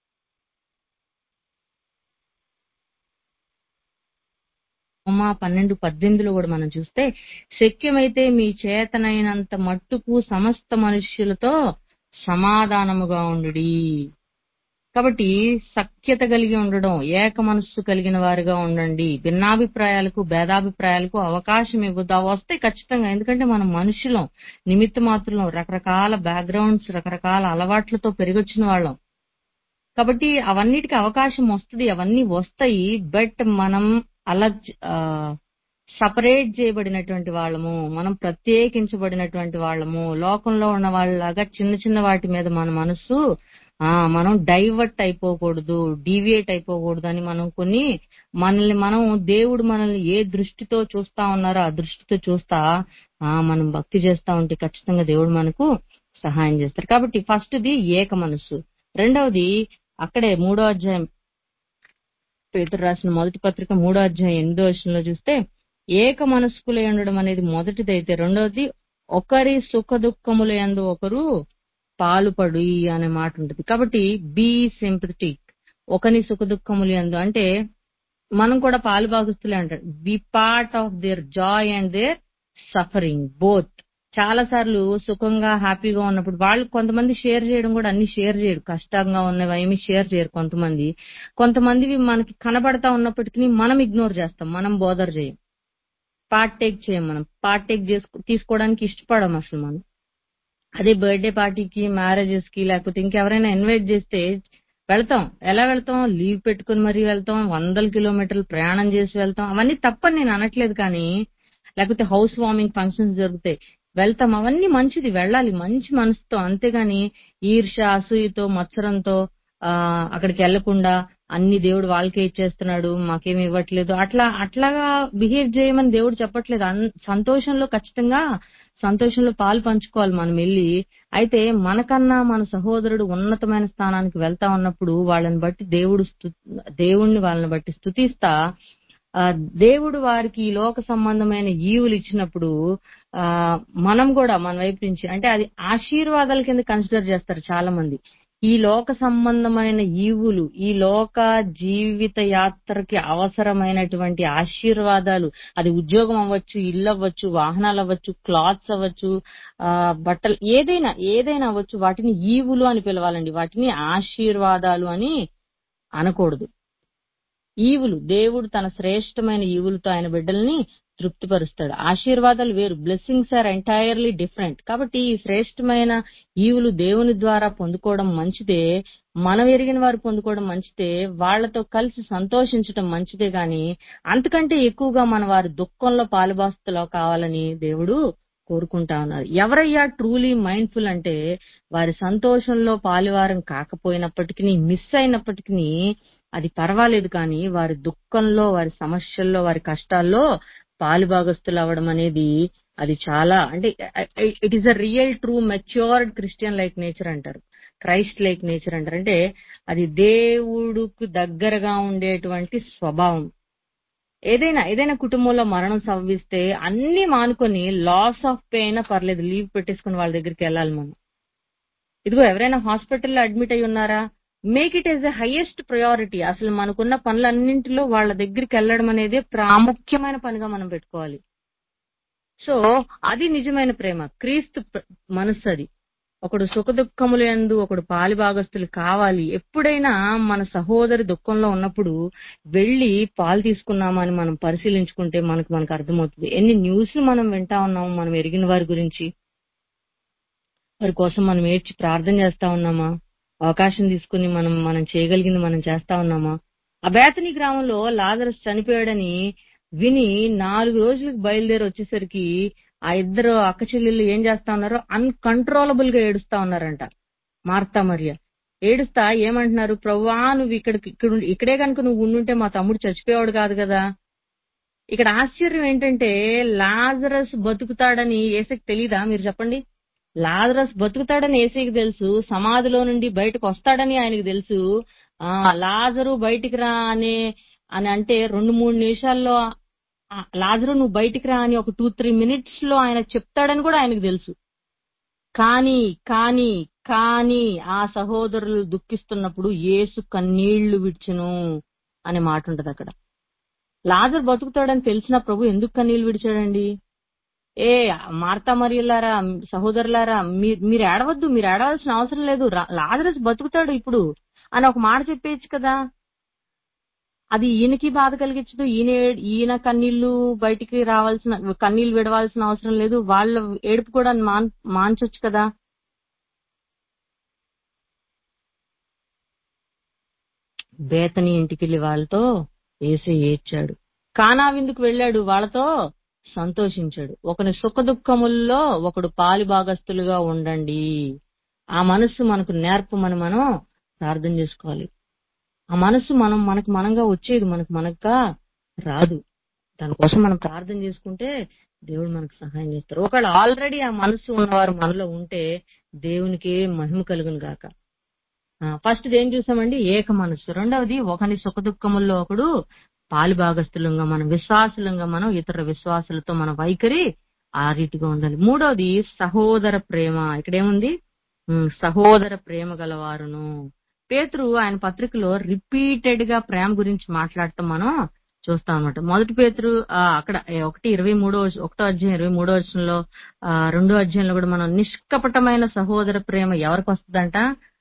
రోమా పన్నెండు పద్దెనిమిదిలో కూడా మనం చూస్తే శక్యమైతే మీ చేతనైనంత మట్టుకు సమస్త మనుష్యులతో సమాధానముగా ఉండుడి కాబట్టి సఖ్యత కలిగి ఉండడం ఏక మనస్సు కలిగిన వారిగా ఉండండి భిన్నాభిప్రాయాలకు భేదాభిప్రాయాలకు అవకాశం ఇవ్వద్దు అవి వస్తాయి ఖచ్చితంగా ఎందుకంటే మనం మనుషులం నిమిత్త మాత్రం రకరకాల బ్యాక్గ్రౌండ్స్ రకరకాల అలవాట్లతో పెరిగొచ్చిన వాళ్ళం కాబట్టి అవన్నిటికి అవకాశం వస్తుంది అవన్నీ వస్తాయి బట్ మనం అలా సపరేట్ చేయబడినటువంటి వాళ్ళము మనం ప్రత్యేకించబడినటువంటి వాళ్ళము లోకంలో ఉన్న వాళ్ళలాగా చిన్న చిన్న వాటి మీద మన మనస్సు ఆ మనం డైవర్ట్ అయిపోకూడదు డీవియేట్ అయిపోకూడదు అని మనం కొన్ని మనల్ని మనం దేవుడు మనల్ని ఏ దృష్టితో చూస్తా ఉన్నారో ఆ దృష్టితో చూస్తా ఆ మనం భక్తి చేస్తా ఉంటే ఖచ్చితంగా దేవుడు మనకు సహాయం చేస్తారు కాబట్టి ఫస్ట్ది ఏక మనస్సు రెండవది అక్కడే మూడో అధ్యాయం పేతురు రాసిన మొదటి పత్రిక మూడో అధ్యాయం ఎనిమిదో వచనంలో చూస్తే ఏక మనస్కులై ఉండడం అనేది మొదటిదైతే రెండవది ఒకరి సుఖ దుఃఖముల యందు ఒకరు పాలుపడు అనే మాట ఉంటుంది కాబట్టి బీ సింపథటిక్ ఒకని సుఖ దుఃఖములు యందు అంటే మనం కూడా పాలు భాగస్తులే అంటాడు be part of their joy and their suffering both చాలా సార్లు సుఖంగా హ్యాపీగా ఉన్నప్పుడు వాళ్ళు కొంతమంది షేర్ చేయడం కూడా అన్ని షేర్ చేయరు కష్టంగా ఉన్నవి ఏమి షేర్ చేయరు కొంతమంది కొంతమందివి మనకి కనబడతా ఉన్నప్పటికీ మనం ఇగ్నోర్ చేస్తాం మనం బోదర్ చేయం పార్ట్ టేక్ చేయం మనం పార్ట్ టేక్ చేసుకు తీసుకోవడానికి ఇష్టపడం అసలు మనం అదే బర్త్డే పార్టీకి మ్యారేజెస్ కి లేకపోతే ఇంకెవరైనా ఇన్వైట్ చేస్తే వెళ్తాం ఎలా వెళ్తాం లీవ్ పెట్టుకుని మరీ వెళ్తాం వందల కిలోమీటర్లు ప్రయాణం చేసి వెళ్తాం అవన్నీ తప్పని నేను అనట్లేదు కానీ లేకపోతే హౌస్ వార్మింగ్ ఫంక్షన్స్ జరుగుతాయి వెళ్తాం అవన్నీ మంచిది వెళ్ళాలి మంచి మనసుతో అంతేగాని ఈర్ష అసూయతో మత్సరంతో ఆ అక్కడికి వెళ్లకుండా అన్ని దేవుడు వాళ్ళకే ఇచ్చేస్తున్నాడు మాకేమి ఇవ్వట్లేదు అట్లా అట్లాగా బిహేవ్ చేయమని దేవుడు చెప్పట్లేదు అన్- సంతోషంలో ఖచ్చితంగా సంతోషంలో పాలు పంచుకోవాలి మనం వెళ్ళి అయితే మనకన్నా మన సహోదరుడు ఉన్నతమైన స్థానానికి వెళ్తా ఉన్నప్పుడు వాళ్ళని బట్టి దేవుడు స్తు- దేవుణ్ణి వాళ్ళని బట్టి స్తుతిస్తా ఆ, దేవుడు వారికి ఈ లోక సంబంధమైన ఈవులు ఇచ్చినప్పుడు ఆ మనం కూడా మన వైపు నుంచి అంటే అది ఆశీర్వాదాల కింద కన్సిడర్ చేస్తారు చాలా మంది ఈ లోక సంబంధమైన ఈవులు ఈ లోక జీవిత యాత్రకి అవసరమైనటువంటి ఆశీర్వాదాలు అది ఉద్యోగం అవ్వచ్చు ఇల్లు అవ్వచ్చు వాహనాలు అవ్వచ్చు క్లాత్స్ అవ్వచ్చు ఆ బట్టలు ఏదైనా ఏదైనా అవ్వచ్చు వాటిని ఈవులు అని పిలవాలండి వాటిని ఆశీర్వాదాలు అని అనకూడదు ఈవులు దేవుడు తన శ్రేష్టమైన ఈవులతో ఆయన బిడ్డల్ని తృప్తిపరుస్తాడు ఆశీర్వాదాలు వేరు బ్లెస్సింగ్స్ ఆర్ ఎంటైర్లీ డిఫరెంట్ కాబట్టి ఈ శ్రేష్టమైన ఈవులు దేవుని ద్వారా పొందుకోవడం మంచిదే మనం ఎరిగిన వారు పొందుకోవడం మంచిదే వాళ్ళతో కలిసి సంతోషించడం మంచిదే గాని అంతకంటే ఎక్కువగా మన వారి దుఃఖంలో పాలుబాస్తులో కావాలని దేవుడు కోరుకుంటా ఉన్నారు ఎవరయ్యా ట్రూలీ మైండ్ఫుల్ అంటే వారి సంతోషంలో పాలువారం కాకపోయినప్పటికీ మిస్ అయినప్పటికీ అది పర్వాలేదు కానీ వారి దుఃఖంలో వారి సమస్యల్లో వారి కష్టాల్లో పాలుభాగస్తులు అవ్వడం అనేది అది చాలా అంటే it is a real true matured Christian like nature అంటారు క్రైస్ట్ లైక్ నేచర్ అంటారు అంటే అది దేవుడుకు దగ్గరగా ఉండేటువంటి స్వభావం ఏదైనా ఏదైనా కుటుంబంలో మరణం సంభవిస్తే అన్ని మానుకొని లాస్ ఆఫ్ పే అయినా పర్లేదు లీవ్ పెట్టేసుకుని వాళ్ళ దగ్గరికి వెళ్ళాలి మనం ఇదిగో ఎవరైనా హాస్పిటల్లో అడ్మిట్ అయి ఉన్నారా make it as the highest priority అసలు మనకున్న పనులన్నింటిలో వాళ్ళ దగ్గరికి వెళ్ళడం అనేది ప్రాముఖ్యమైన పనిగా మనం పెట్టుకోవాలి సో అది నిజమైన ప్రేమ క్రీస్తు ప్ర- మనస్సు అది ఒకడు సుఖ దుఃఖములు ఎందు ఒకడు పాలి భాగస్తులు కావాలి ఎప్పుడైనా మన సహోదరి దుఃఖంలో ఉన్నప్పుడు వెళ్లి పాలు తీసుకున్నామా అని మనం పరిశీలించుకుంటే మనకు మనకు అర్థమవుతుంది ఎన్ని న్యూస్లు మనం వింటా ఉన్నాము మనం ఎరిగిన వారి గురించి వారి కోసం మనం ఏడ్చి ప్రార్థన చేస్తా ఉన్నామా అవకాశం తీసుకుని మనం మనం చేయగలిగింది మనం చేస్తా ఉన్నామా అబేతని గ్రామంలో లాజరస్ చనిపోయాడని విని నాలుగు రోజులకు బయలుదేరి వచ్చేసరికి ఆ ఇద్దరు అక్క చెల్లెళ్ళు ఏం చేస్తా ఉన్నారో అన్కంట్రోలబుల్ గా ఏడుస్తా ఉన్నారంట మార్తా మరియ ఏడుస్తా ఏమంటున్నారు ప్రవ్వా నువ్వు ఇక్కడికి ఇక్కడ ఉండి- ఇక్కడే కనుక నువ్వు ఉండుంటే మా తమ్ముడు చచ్చిపోయాడు కాదు కదా ఇక్కడ ఆశ్చర్యం ఏంటంటే లాజరస్ బతుకుతాడని ఏసకి తెలీదా మీరు చెప్పండి లాజరస్ బతుకుతాడని ఏసీకి తెలుసు సమాధిలో నుండి బయటకు వస్తాడని ఆయనకి తెలుసు ఆ లాజరు బయటికి రా అనే అని అంటే రెండు మూడు నిమిషాల్లో ఆ, లాజరు నువ్వు బయటికి రా అని ఒక టూ త్రీ మినిట్స్ లో ఆయన చెప్తాడని కూడా ఆయనకు తెలుసు కానీ కానీ కానీ ఆ సహోదరులు దుఃఖిస్తున్నప్పుడు యేసు కన్నీళ్లు విడిచెను అనే మాట ఉంటది అక్కడ లాజర్ బతుకుతాడని తెలిసిన ప్రభు ఎందుకు కన్నీళ్లు విడిచాడండి ఏ మార్తా మరియలారా సహోదరులారా మీ- మీరు ఏడవద్దు మీరు ఏడవలసిన అవసరం లేదు రా- లాజరస్ బతుకుతాడు ఇప్పుడు అని ఒక మాట చెప్పేయచ్చు కదా అది ఈయనకి బాధ కలిగించదు ఈయన ఏ- ఈయన కన్నీళ్లు బయటికి రావాల్సిన కన్నీళ్లు విడవాల్సిన అవసరం లేదు వాళ్ళ ఏడుపు కూడా మాన్ మాన్చొచ్చు కదా బేతని ఇంటికి వాళ్ళతో ఏసే ఏడ్చాడు కానా విందుకు వెళ్ళాడు వాళ్ళతో సంతోషించాడు ఒకని సుఖ దుఃఖముల్లో ఒకడు పాలి భాగస్తులుగా ఉండండి ఆ మనస్సు మనకు నేర్పమని మనం ప్రార్థన చేసుకోవాలి ఆ మనసు మనం మనకు మనంగా వచ్చేది మనకు మనగా రాదు దానికోసం మనం ప్రార్థన చేసుకుంటే దేవుడు మనకు సహాయం చేస్తారు ఒకవేళ ఆల్రెడీ ఆ మనసు ఉన్నవారు మనలో ఉంటే దేవునికి మహిమ కలుగును గాక ఫస్ట్ ఏం చూసామండి ఏక మనసు రెండవది ఒకని సుఖ దుఃఖముల్లో ఒకడు పాలిభాగస్థులంగా మనం విశ్వాసులంగా మనం ఇతర విశ్వాసులతో మన వైఖరి ఆ రీతిగా ఉండాలి మూడవది సహోదర ప్రేమ ఇక్కడ ఏముంది ఉమ్, సహోదర ప్రేమ గలవారును పేతురు ఆయన పత్రికలో రిపీటెడ్ గా ప్రేమ గురించి మాట్లాడటం మనం చూస్తాం అనమాట మొదటి పేతురు ఆ, అక్కడ ఏ, ఒకటి ఇరవై మూడో ఒకటో అధ్యాయం ఇరవై మూడో వచనంలో ఆ, రెండో అధ్యాయంలో కూడా మనం నిష్కపటమైన సహోదర ప్రేమ ఎవరికి వస్తుందంట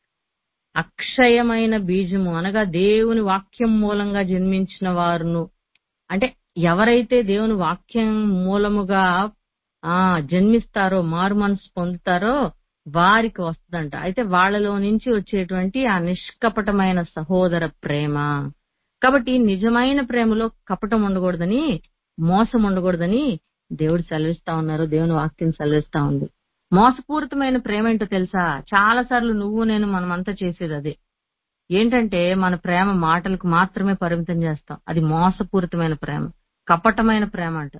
అక్షయమైన బీజము అనగా దేవుని వాక్యం మూలంగా జన్మించిన వారును అంటే ఎవరైతే దేవుని వాక్యం మూలముగా ఆ జన్మిస్తారో మారు మనసు పొందుతారో వారికి వస్తుందంట అయితే వాళ్ళలో నుంచి వచ్చేటువంటి ఆ నిష్కపటమైన సహోదర ప్రేమ కాబట్టి నిజమైన ప్రేమలో కపటం ఉండకూడదని మోసం ఉండకూడదని దేవుడు సెలవిస్తా ఉన్నారు దేవుని వాక్యం సెలవిస్తా ఉంది మోసపూరితమైన ప్రేమ ఏంటో తెలుసా చాలా సార్లు నువ్వు నేను మనమంతా చేసేది అదే ఏంటంటే మన ప్రేమ మాటలకు మాత్రమే పరిమితం చేస్తాం అది మోసపూరితమైన ప్రేమ కపటమైన ప్రేమ అంట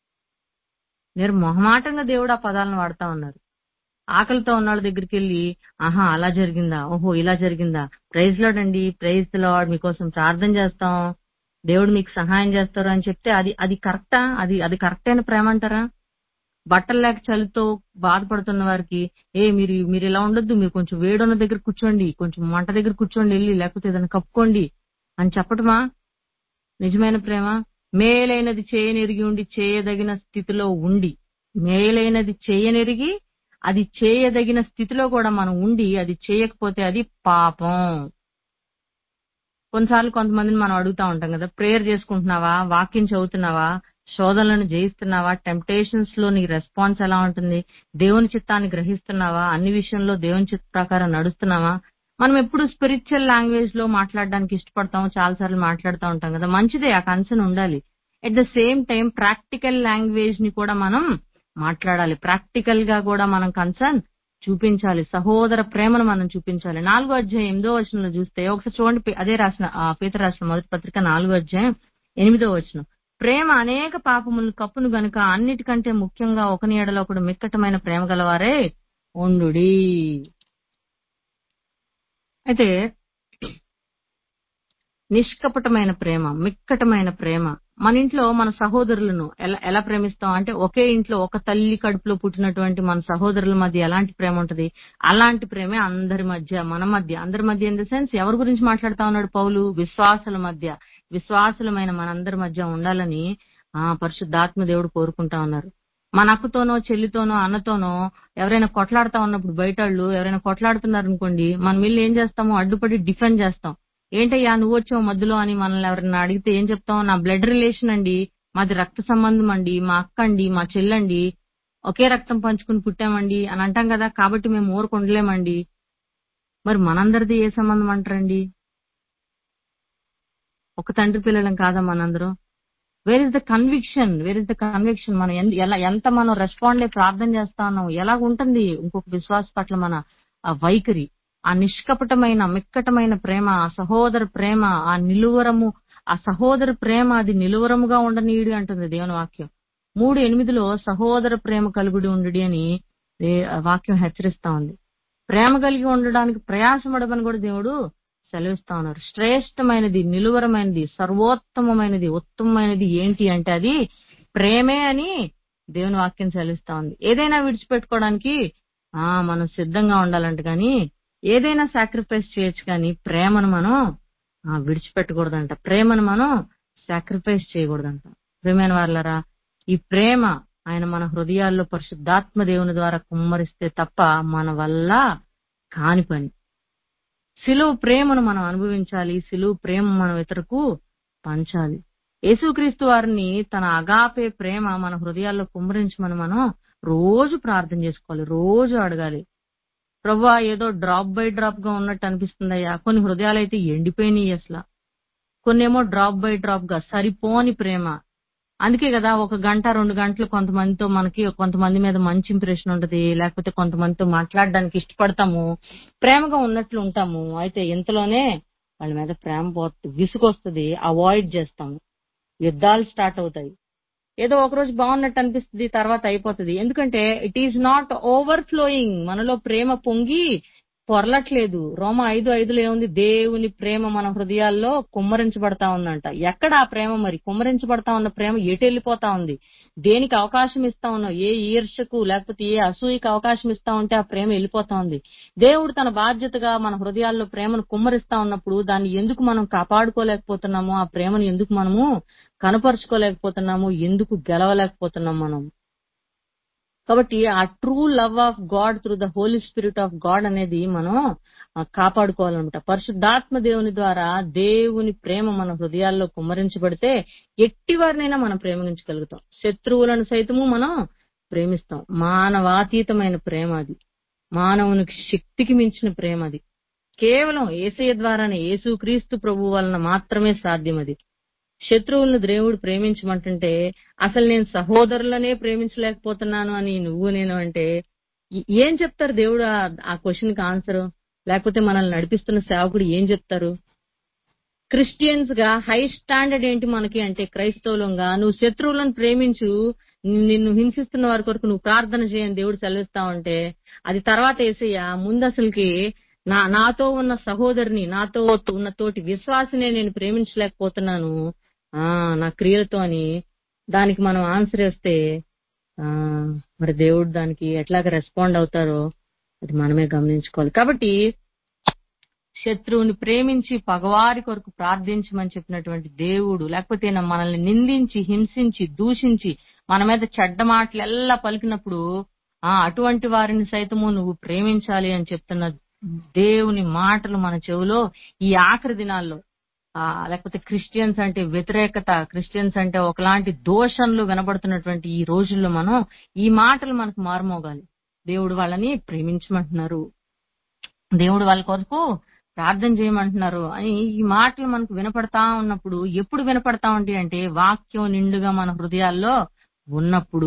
మీరు మొహమాటంగా దేవుడు ఆ పదాలను వాడుతా ఉన్నారు ఆకలితో ఉన్న వాళ్ళ దగ్గరికి వెళ్ళి ఆహా అలా జరిగిందా ఓహో ఇలా జరిగిందా ప్రైజ్ లాడ్ అండి ప్రైజ్ లాడ్ మీకోసం ప్రార్థన చేస్తాం దేవుడు మీకు సహాయం చేస్తారు అని చెప్తే అది అది కరెక్టా అది అది కరెక్ట్ అయిన ప్రేమ అంటారా బట్టలు లేక చలితో బాధపడుతున్న వారికి ఏ మీరు మీరు ఇలా ఉండొద్దు మీరు కొంచెం వేడున్న దగ్గర కూర్చోండి కొంచెం మంట దగ్గర కూర్చోండి వెళ్ళి లేకపోతే ఏదైనా కప్పుకోండి అని చెప్పటమా నిజమైన ప్రేమ మేలైనది చేయనెరిగి ఉండి చేయదగిన స్థితిలో ఉండి మేలైనది చేయనెరిగి అది చేయదగిన స్థితిలో కూడా మనం ఉండి అది చేయకపోతే అది పాపం కొన్నిసార్లు కొంతమందిని మనం అడుగుతా ఉంటాం కదా ప్రేయర్ చేసుకుంటున్నావా వాక్యం చదువుతున్నావా శోధనలను జయిస్తున్నావా టెంప్టేషన్స్ లో నీ రెస్పాన్స్ ఎలా ఉంటుంది దేవుని చిత్తాన్ని గ్రహిస్తున్నావా అన్ని విషయంలో దేవుని చిత్త ప్రకారం నడుస్తున్నావా మనం ఎప్పుడు స్పిరిచువల్ లాంగ్వేజ్ లో మాట్లాడడానికి ఇష్టపడతాం చాలా సార్లు మాట్లాడుతూ ఉంటాం కదా మంచిదే ఆ కన్సర్న్ ఉండాలి at the same time practical language ని కూడా మనం మాట్లాడాలి ప్రాక్టికల్ గా కూడా మనం కన్సర్న్ చూపించాలి సహోదర ప్రేమను మనం చూపించాలి నాలుగో అధ్యాయం ఎనిమిదో వచనంలో చూస్తే ఒకసారి చూడండి పే- అదే రాసిన ఆ పీత రాసిన మొదటి పత్రిక నాలుగో అధ్యాయం ఎనిమిదో వచనం ప్రేమ అనేక పాపములు కప్పును గనుక అన్నిటికంటే ముఖ్యంగా ఒకని ఎడలో ఒకడు మిక్కటమైన ప్రేమ గలవారే ఉండుడి అయితే నిష్కపటమైన ప్రేమ మిక్కటమైన ప్రేమ మన ఇంట్లో మన సహోదరులను ఎలా ఎలా ప్రేమిస్తాం అంటే ఒకే ఇంట్లో ఒక తల్లి కడుపులో పుట్టినటువంటి మన సహోదరుల మధ్య ఎలాంటి ప్రేమ ఉంటది అలాంటి ప్రేమే అందరి మధ్య మన మధ్య అందరి మధ్య ఇన్ ద సెన్స్ ఎవరి గురించి మాట్లాడుతా ఉన్నాడు పౌలు విశ్వాసుల మధ్య విశ్వాసులమైన మనందరి మధ్య ఉండాలని ఆ పరిశుద్ధాత్మ దేవుడు కోరుకుంటా ఉన్నారు మన అక్కతోనో చెల్లితోనో అన్నతోనో ఎవరైనా కొట్లాడుతా ఉన్నప్పుడు బయట వాళ్ళు ఎవరైనా కొట్లాడుతున్నారు అనుకోండి మనం వెళ్ళి ఏం చేస్తాము అడ్డుపడి డిఫెండ్ చేస్తాం ఏంటయ్యా నువ్వు వచ్చావు మధ్యలో అని మనల్ని ఎవరైనా అడిగితే ఏం చెప్తాం నా బ్లడ్ రిలేషన్ అండి మాది రక్త సంబంధం అండి మా అక్క అండి మా చెల్లండి ఒకే రక్తం పంచుకుని పుట్టామండి అని అంటాం కదా కాబట్టి మేము ఊరకు ఉండలేమండి మరి మనందరిది ఏ సంబంధం అంటారండి ఒక తండ్రి పిల్లలం కాదా మనందరం where is the conviction where is the conviction మనం ఎన్- ఎలా ఎంత మనం రెస్పాండ్ అయ్యి ప్రార్థన చేస్తా ఉన్నాం ఎలా ఉంటుంది ఇంకొక విశ్వాస పట్ల మన ఆ వైఖరి ఆ నిష్కపటమైన మిక్కటమైన ప్రేమ ఆ సహోదర ప్రేమ ఆ నిలువరము ఆ సహోదర ప్రేమ అది నిలువరముగా ఉండనీయుడి అంటుంది దేవుని వాక్యం మూడు ఎనిమిదిలో సహోదర ప్రేమ కలుగుడి ఉండుడి అని ఏ- ఆ వాక్యం హెచ్చరిస్తా ఉంది ప్రేమ కలిగి ఉండడానికి ప్రయాసపడమని కూడా దేవుడు సెలవిస్తా ఉన్నారు శ్రేష్టమైనది నిలువరమైనది సర్వోత్తమమైనది ఉత్తమమైనది ఏంటి అంటే అది ప్రేమే అని దేవుని వాక్యం సెలవిస్తా ఉంది ఏదైనా విడిచిపెట్టుకోవడానికి ఆ మనం సిద్ధంగా ఉండాలంట కానీ ఏదైనా సాక్రిఫైస్ చేయొచ్చు కానీ ప్రేమను మనం ఆ, విడిచిపెట్టకూడదంట ప్రేమను మనం సాక్రిఫైస్ చేయకూడదంట ప్రేమైన వాళ్ళరా ఈ ప్రేమ ఆయన మన హృదయాల్లో పరిశుద్ధాత్మ దేవుని ద్వారా కుమ్మరిస్తే తప్ప మన వల్ల కాని పని సిలువు ప్రేమను మనం అనుభవించాలి సిలువు ప్రేమ మనం ఇతరుకు పంచాలి యేసుక్రీస్తు వారిని తన అగాపే ప్రేమ మన హృదయాల్లో కుమ్మరించమని మనం రోజు ప్రార్థన చేసుకోవాలి రోజు అడగాలి ప్రభా ఏదో డ్రాప్ బై డ్రాప్ గా ఉన్నట్టు అనిపిస్తుందయ్యా కొన్ని హృదయాలు అయితే ఎండిపోయినాయి అసలు కొన్నేమో డ్రాప్ బై డ్రాప్ గా సరిపోని ప్రేమ అందుకే కదా ఒక గంట రెండు గంటలు కొంతమందితో మనకి కొంతమంది మీద మంచి ఇంప్రెషన్ ఉంటది లేకపోతే కొంతమందితో మాట్లాడడానికి ఇష్టపడతాము ప్రేమగా ఉన్నట్లు ఉంటాము అయితే ఇంతలోనే వాళ్ళ మీద ప్రేమ పోతుంది విసుగొస్తుంది అవాయిడ్ చేస్తాము యుద్ధాలు స్టార్ట్ అవుతాయి ఏదో ఒక రోజు బాగున్నట్టు అనిపిస్తుంది తర్వాత అయిపోతుంది ఎందుకంటే it is not overflowing మనలో ప్రేమ పొంగి పొరలట్లేదు రోమ ఐదు ఐదులో ఏముంది దేవుని ప్రేమ మన హృదయాల్లో కుమ్మరించబడతా ఉందంట ఎక్కడ ఆ ప్రేమ మరి కుమ్మరించబడతా ఉన్న ప్రేమ ఎటు వెళ్ళిపోతా ఉంది దేనికి అవకాశం ఇస్తా ఉన్నావు ఏ ఈర్షకు లేకపోతే ఏ అసూయకి అవకాశం ఇస్తా ఉంటే ఆ ప్రేమ వెళ్ళిపోతా ఉంది దేవుడు తన బాధ్యతగా మన హృదయాల్లో ప్రేమను కుమ్మరిస్తా ఉన్నప్పుడు దాన్ని ఎందుకు మనం కాపాడుకోలేకపోతున్నాము ఆ ప్రేమను ఎందుకు మనము కనపరుచుకోలేకపోతున్నాము ఎందుకు గెలవలేకపోతున్నాం మనం కాబట్టి ఆ true love of God through the Holy Spirit of God అనేది మనం ఆ, కాపాడుకోవాలన్నమాట పరిశుద్ధాత్మ దేవుని ద్వారా దేవుని ప్రేమ మన హృదయాల్లో కుమ్మరించబడితే ఎట్టి వారినైనా మనం ప్రేమించగలుగుతాం శత్రువులను సైతము మనం ప్రేమిస్తాం మానవాతీతమైన ప్రేమ అది మానవునికి శక్తికి మించిన ప్రేమ అది కేవలం ఏసయ్య ద్వారానే యేసుక్రీస్తు ప్రభు వలన మాత్రమే సాధ్యం అది శత్రువులను దేవుడు ప్రేమించమంటుంటే అసలు నేను సహోదరులనే ప్రేమించలేకపోతున్నాను అని నువ్వు నేను అంటే ఈ- ఏం చెప్తారు దేవుడు ఆ- ఆ క్వశ్చన్ కి ఆన్సర్ లేకపోతే మనల్ని నడిపిస్తున్న సేవకుడు ఏం చెప్తారు క్రిస్టియన్స్ గా హై స్టాండర్డ్ ఏంటి మనకి అంటే క్రైస్తవులంగా నువ్వు శత్రువులను ప్రేమించు నిన్ను హింసిస్తున్న వారి కొరకు నువ్వు ప్రార్థన చేయని దేవుడు సెలవిస్తా ఉంటే అది తర్వాత ఏసయ్య ముందు అసలుకి నా నాతో ఉన్న సహోదరిని నాతో ఉన్న తోటి విశ్వాసినే నేను ప్రేమించలేకపోతున్నాను ఆ నా క్రియలతో అని దానికి మనం ఆన్సర్ ఇస్తే ఆ మరి దేవుడు దానికి ఎట్లాగ రెస్పాండ్ అవుతారో అది మనమే గమనించుకోవాలి కాబట్టి శత్రువుని ప్రేమించి పగవారి కొరకు ప్రార్థించమని చెప్పినటువంటి దేవుడు లేకపోతే ఈయన మనల్ని నిందించి హింసించి దూషించి మన మీద చెడ్డ మాటలు ఎల్లా పలికినప్పుడు ఆ అటువంటి వారిని సైతము నువ్వు ప్రేమించాలి అని చెప్తున్న దేవుని మాటలు మన చెవిలో ఈ ఆఖరి దినాల్లో ఆ లేకపోతే క్రిస్టియన్స్ అంటే వ్యతిరేకత క్రిస్టియన్స్ అంటే ఒకలాంటి దోషంలు వినబడుతున్నటువంటి ఈ రోజుల్లో మనం ఈ మాటలు మనకు మారుమోగాలి దేవుడు వాళ్ళని ప్రేమించమంటున్నారు దేవుడు వాళ్ళ కొరకు ప్రార్థన చేయమంటున్నారు అని ఈ మాటలు మనకు వినపడతా ఉన్నప్పుడు ఎప్పుడు వినపడతా ఉంటాయి అంటే వాక్యం నిండుగా మన హృదయాల్లో ఉన్నప్పుడు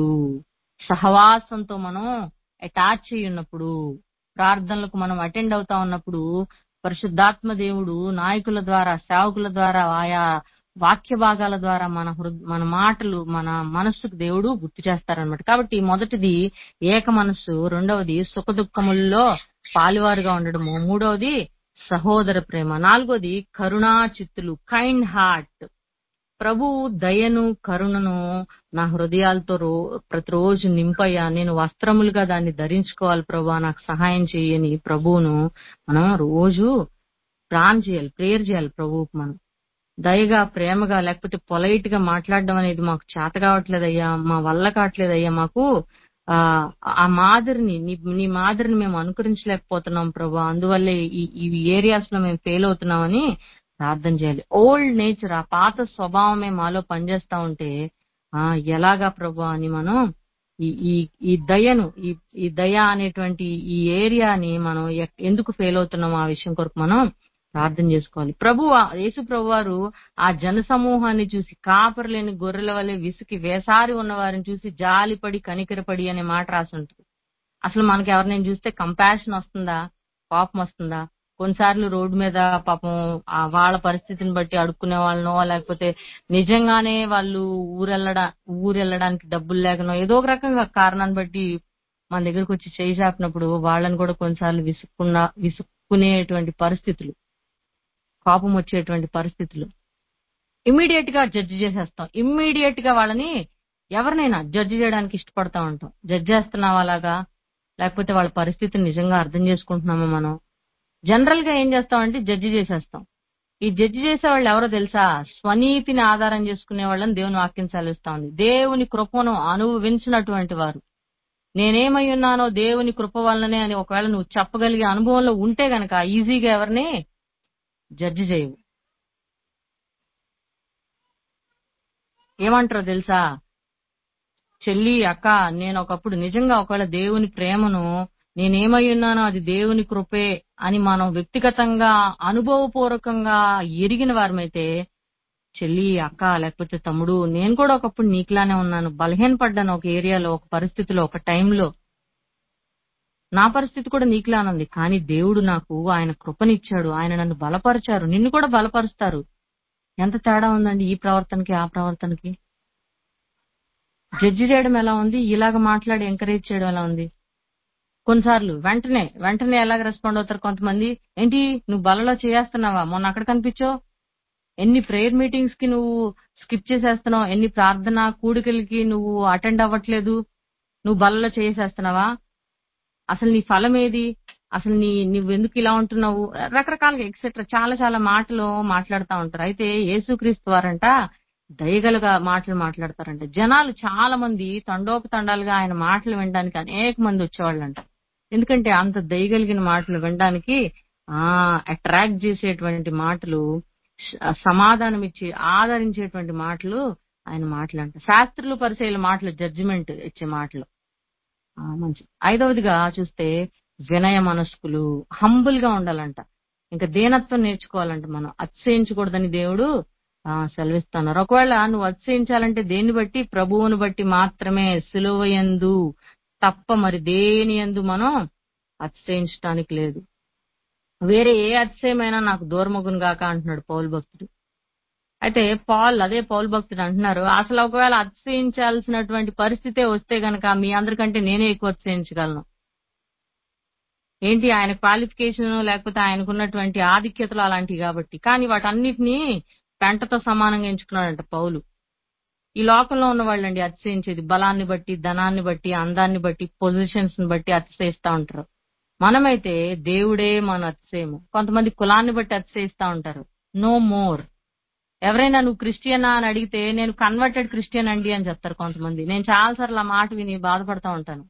సహవాసంతో మనం అటాచ్ అయి ఉన్నప్పుడు ప్రార్థనలకు మనం అటెండ్ అవుతా ఉన్నప్పుడు పరిశుద్ధాత్మ దేవుడు నాయకుల ద్వారా సేవకుల ద్వారా ఆయా వాక్య భాగాల ద్వారా మన హృద్ మన మాటలు మన మనస్సుకు దేవుడు గుర్తు చేస్తారనమాట కాబట్టి మొదటిది ఏక మనస్సు రెండవది సుఖ దుఃఖముల్లో పాలువారుగా ఉండడము మూడవది సహోదర ప్రేమ నాలుగోది కరుణా చిత్తులు కైండ్ హార్ట్ ప్రభు దయను కరుణను నా హృదయాలతో రో ప్రతిరోజు నింపయ్యా నేను వస్త్రములుగా దాన్ని ధరించుకోవాలి ప్రభు నాకు సహాయం చేయని ప్రభువును మనం రోజు ప్రార్థన చేయాలి ప్రేయర్ చేయాలి ప్రభువుకు మనం దయగా ప్రేమగా లేకపోతే పొలైట్ గా మాట్లాడడం అనేది మాకు చేత కావట్లేదయ్యా మా వల్ల కావట్లేదయ్యా మాకు ఆ ఆ మాదిరిని నీ నీ మాదిరిని మేము అనుకరించలేకపోతున్నాం ప్రభు అందువల్లే ఈ ఈ ఏరియాస్ లో మేము ఫెయిల్ అవుతున్నామని ప్రార్థన చేయాలి ఓల్డ్ నేచర్ ఆ పాత స్వభావమే మాలో పనిచేస్తా ఉంటే ఆ ఎలాగా ప్రభు అని మనం ఈ ఈ ఈ దయను ఈ ఈ దయ అనేటువంటి ఈ ఏరియాని మనం ఎక్- ఎందుకు ఫెయిల్ అవుతున్నాం ఆ విషయం కొరకు మనం ప్రార్థన చేసుకోవాలి ప్రభు యేసు ప్రభు వారు ఆ జన సమూహాన్ని చూసి కాపరు లేని గొర్రెల వలె విసికి వేసారి ఉన్న వారిని చూసి జాలిపడి కనికరపడి అనే మాట రాసి ఉంటుంది అసలు మనకి ఎవరినైనా చూస్తే కంపాషన్ వస్తుందా కోపం వస్తుందా కొన్నిసార్లు రోడ్డు మీద పాపం ఆ వాళ్ళ పరిస్థితిని బట్టి అడుక్కునే వాళ్ళనో లేకపోతే నిజంగానే వాళ్ళు ఊరెళ్ళడా ఊరెళ్ళడానికి డబ్బులు లేకనో ఏదో ఒక రకంగా కారణాన్ని బట్టి మన దగ్గరకు వచ్చి చేయి చాపినప్పుడు వాళ్ళని కూడా కొన్నిసార్లు విసుక్కున్న విసుక్కునేటువంటి పరిస్థితులు కోపం వచ్చేటువంటి పరిస్థితులు ఇమ్మీడియట్ గా జడ్జి చేసేస్తాం ఇమ్మీడియట్ గా వాళ్ళని ఎవరినైనా జడ్జి చేయడానికి ఇష్టపడతా ఉంటాం జడ్జి చేస్తున్నావా అలాగా లేకపోతే వాళ్ళ పరిస్థితిని నిజంగా అర్థం చేసుకుంటున్నామా మనం జనరల్ గా ఏం చేస్తామంటే జడ్జి చేసేస్తాం ఈ జడ్జి చేసే వాళ్ళు ఎవరో తెలుసా స్వనీతిని ఆధారం చేసుకునే వాళ్ళని దేవుని వాక్యం సెలవిస్తా ఉంది దేవుని కృపను అనుభవించినటువంటి వారు నేనేమై ఉన్నానో దేవుని కృప వల్లనే అని ఒకవేళ నువ్వు చెప్పగలిగే అనుభవంలో ఉంటే గనక ఈజీగా ఎవరిని జడ్జి చేయవు ఏమంటారో తెలుసా చెల్లి అక్క నేను ఒకప్పుడు నిజంగా ఒకవేళ దేవుని ప్రేమను నేనేమై ఉన్నానో అది దేవుని కృపే అని మనం వ్యక్తిగతంగా అనుభవపూర్వకంగా ఎరిగిన వారమైతే చెల్లి అక్క లేకపోతే తమ్ముడు నేను కూడా ఒకప్పుడు నీకులానే ఉన్నాను బలహీనపడ్డాను ఒక ఏరియాలో ఒక పరిస్థితిలో ఒక టైంలో నా పరిస్థితి కూడా నీకులానే ఉంది కానీ దేవుడు నాకు ఆయన కృపనిచ్చాడు ఆయన నన్ను బలపరిచారు నిన్ను కూడా బలపరుస్తారు ఎంత తేడా ఉందండి ఈ ప్రవర్తనకి ఆ ప్రవర్తనకి జడ్జి చేయడం ఎలా ఉంది ఇలాగ మాట్లాడి ఎంకరేజ్ చేయడం ఎలా ఉంది కొన్నిసార్లు వెంటనే వెంటనే ఎలాగ రెస్పాండ్ అవుతారు కొంతమంది ఏంటి నువ్వు బలలో చేస్తున్నావా మొన్న అక్కడ కనిపించావు ఎన్ని ప్రేయర్ మీటింగ్స్ కి నువ్వు స్కిప్ చేసేస్తున్నావు ఎన్ని ప్రార్థన కూడికలకి నువ్వు అటెండ్ అవ్వట్లేదు నువ్వు బలలో చేసేస్తున్నావా అసలు నీ ఫలం ఏది అసలు నీ నువ్వు ఎందుకు ఇలా ఉంటున్నావు రకరకాలుగా ఎక్సెట్రా చాలా చాలా మాటలు మాట్లాడుతూ ఉంటారు అయితే యేసుక్రీస్తు వారంట దయగలుగా మాటలు మాట్లాడతారంట జనాలు చాలా మంది తండోపతండాలుగా ఆయన మాటలు వినడానికి అనేక మంది వచ్చేవాళ్ళంట ఎందుకంటే అంత దయగలిగిన మాటలు వినడానికి ఆ అట్రాక్ట్ చేసేటువంటి మాటలు స- సమాధానం ఇచ్చి ఆదరించేటువంటి మాటలు ఆయన మాటలంట శాస్త్రులు పరిచయాల మాటలు జడ్జిమెంట్ ఇచ్చే మాటలు ఆ, మంచిది ఐదవదిగా చూస్తే వినయ మనస్కులు హంబుల్ గా ఉండాలంట ఇంకా దీనత్వం నేర్చుకోవాలంట మనం అతిశయించకూడదని దేవుడు ఆ సెలవిస్తున్నారు ఒకవేళ నువ్వు అతిశయించాలంటే దేన్ని బట్టి ప్రభువుని బట్టి మాత్రమే సిలువయందు తప్ప మరి దేని యందు మనం అతిశయించడానికి లేదు వేరే ఏ అతిశయమైనా నాకు దూరమగును గాక అంటున్నాడు పౌల్ భక్తుడు అయితే పాల్ అదే పౌల్ భక్తుడు అంటున్నారు అసలు ఒకవేళ అతిశయించాల్సినటువంటి పరిస్థితే వస్తే గనక మీ అందరికంటే నేనే ఎక్కువ అతిశయించగలను ఏంటి ఆయన క్వాలిఫికేషన్ లేకపోతే ఆయనకున్నటువంటి ఆధిక్యతలు అలాంటివి కాబట్టి కానీ వాటన్నిటినీ పెంటతో సమానంగా ఎంచుకున్నాడంట పౌలు ఈ లోకంలో ఉన్న వాళ్ళండి అతిశయించేది బలాన్ని బట్టి ధనాన్ని బట్టి అందాన్ని బట్టి పొజిషన్స్ ని బట్టి అతిశయిస్తా ఉంటారు మనమైతే దేవుడే మన అతిశయము కొంతమంది కులాన్ని బట్టి అతిశయిస్తా ఉంటారు నో మోర్ ఎవరైనా నువ్వు క్రిస్టియనా అని అడిగితే నేను కన్వర్టెడ్ క్రిస్టియన్ అండి అని చెప్తారు కొంతమంది నేను చాలాసార్లు ఆ మాట విని బాధపడతా ఉంటాను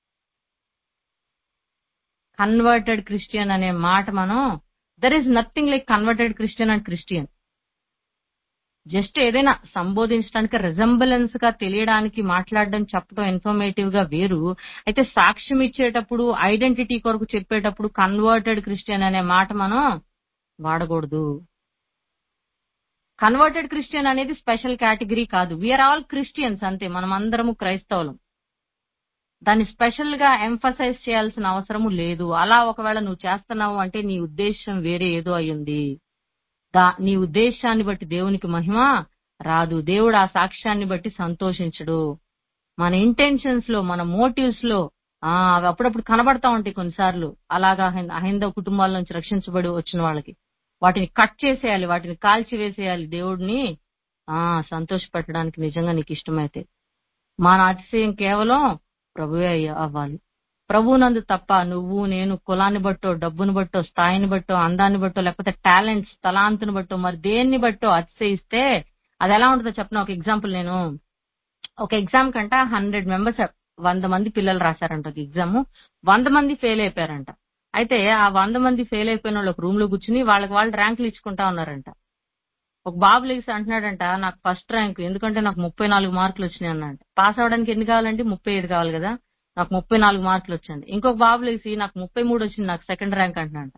కన్వర్టెడ్ క్రిస్టియన్ అనే మాట మనం there is nothing like converted Christian and Christian just ఏదైనా సంబోధించడానికి రిజంబలెన్స్ గా తెలియడానికి మాట్లాడడం చెప్పడం ఇన్ఫర్మేటివ్ గా వేరు అయితే సాక్ష్యం ఇచ్చేటప్పుడు ఐడెంటిటీ కొరకు చెప్పేటప్పుడు కన్వర్టెడ్ క్రిస్టియన్ అనే మాట మనం వాడకూడదు కన్వర్టెడ్ క్రిస్టియన్ అనేది స్పెషల్ కేటగిరీ కాదు వీఆర్ ఆల్ క్రిస్టియన్స్ అంతే మనం అందరము క్రైస్తవులం దాన్ని స్పెషల్ గా ఎంఫసైజ్ చేయాల్సిన అవసరము లేదు అలా ఒకవేళ నువ్వు చేస్తున్నావు అంటే నీ ఉద్దేశం వేరే ఏదో అయ్యింది దా నీ ఉద్దేశాన్ని బట్టి దేవునికి మహిమ రాదు దేవుడు ఆ సాక్ష్యాన్ని బట్టి సంతోషించడు మన ఇంటెన్షన్స్ లో మన మోటివ్స్ లో ఆ అవి అప్పుడప్పుడు కనబడతా ఉంటాయి కొన్నిసార్లు అలాగా అహిం- అహిందవ కుటుంబాల నుంచి రక్షించబడి వచ్చిన వాళ్ళకి వాటిని కట్ చేసేయాలి వాటిని కాల్చి వేసేయాలి దేవుడిని ఆ సంతోషపెట్టడానికి నిజంగా నీకు ఇష్టమైతే మన అతిశయం కేవలం ప్రభువే అయ్య- అవ్వాలి ప్రభువునందు తప్ప నువ్వు నేను కులాన్ని బట్టో డబ్బుని బట్టో స్థాయిని బట్టో అందాన్ని బట్టో లేకపోతే టాలెంట్స్ తలాంతుని బట్టో మరి దేన్ని బట్టో అతిశయిస్తే అది ఎలా ఉంటుందో చెప్పిన ఒక ఎగ్జాంపుల్ నేను ఒక ఎగ్జామ్ కంట హండ్రెడ్ మెంబర్స్ వంద మంది పిల్లలు రాశారంట ఒక ఎగ్జామ్ వంద మంది ఫెయిల్ అయిపోయారంట అయితే ఆ వంద మంది ఫెయిల్ అయిపోయిన వాళ్ళు ఒక రూమ్ లో కూర్చుని వాళ్ళకి వాళ్ళు ర్యాంకులు ఇచ్చుకుంటా ఉన్నారంట ఒక బాబు లేసి అంటున్నాడంట నాకు ఫస్ట్ ర్యాంక్ ఎందుకంటే నాకు ముప్పై నాలుగు మార్కులు వచ్చినాయి అన్నాడు పాస్ అవడానికి ఎన్ని కావాలంటే ముప్పై ఐదు కావాలి కదా నాకు ముప్పై నాలుగు మార్కులు వచ్చాయి ఇంకొక బాబు లేసి నాకు ముప్పై మూడు వచ్చింది నాకు సెకండ్ ర్యాంక్ అంటున్నాడు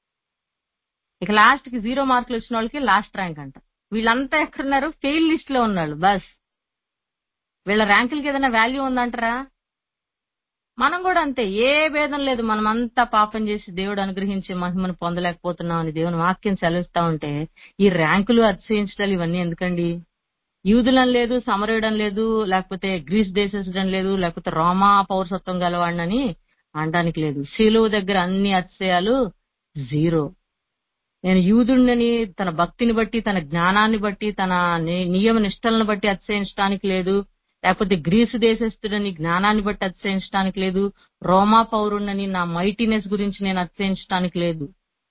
ఇక లాస్ట్ కి జీరో మార్కులు వచ్చిన వాళ్ళకి లాస్ట్ ర్యాంక్ అంట వీళ్ళంతా ఎక్కడున్నారు ఫెయిల్ లిస్ట్ లో ఉన్నాడు బస్ వీళ్ళ ర్యాంకులకి ఏదైనా వాల్యూ ఉందంటారా మనం కూడా అంతే ఏ భేదం లేదు మనం అంతా పాపం చేసి దేవుడు అనుగ్రహించే మహిమను పొందలేకపోతున్నాం అని దేవుని వాక్యం సెలవిస్తా ఉంటే ఈ ర్యాంకులు అతిశయించడాలు ఇవన్నీ ఎందుకండి యూదులం లేదు సమరయడం లేదు లేకపోతే గ్రీస్ దేశం లేదు లేకపోతే రోమా పౌరసత్వం గలవాడినని అనడానికి లేదు శిలువు దగ్గర అన్ని అతిశయాలు జీరో నేను యూదుడిని తన భక్తిని బట్టి తన జ్ఞానాన్ని బట్టి తన ని- నియమ నిష్టలను బట్టి అతిశయించడానికి లేదు లేకపోతే గ్రీసు దేశస్థుడని జ్ఞానాన్ని బట్టి అతిశయించడానికి లేదు రోమా పౌరుణ్ణని నా మైటీనెస్ గురించి నేను అతిశయించడానికి లేదు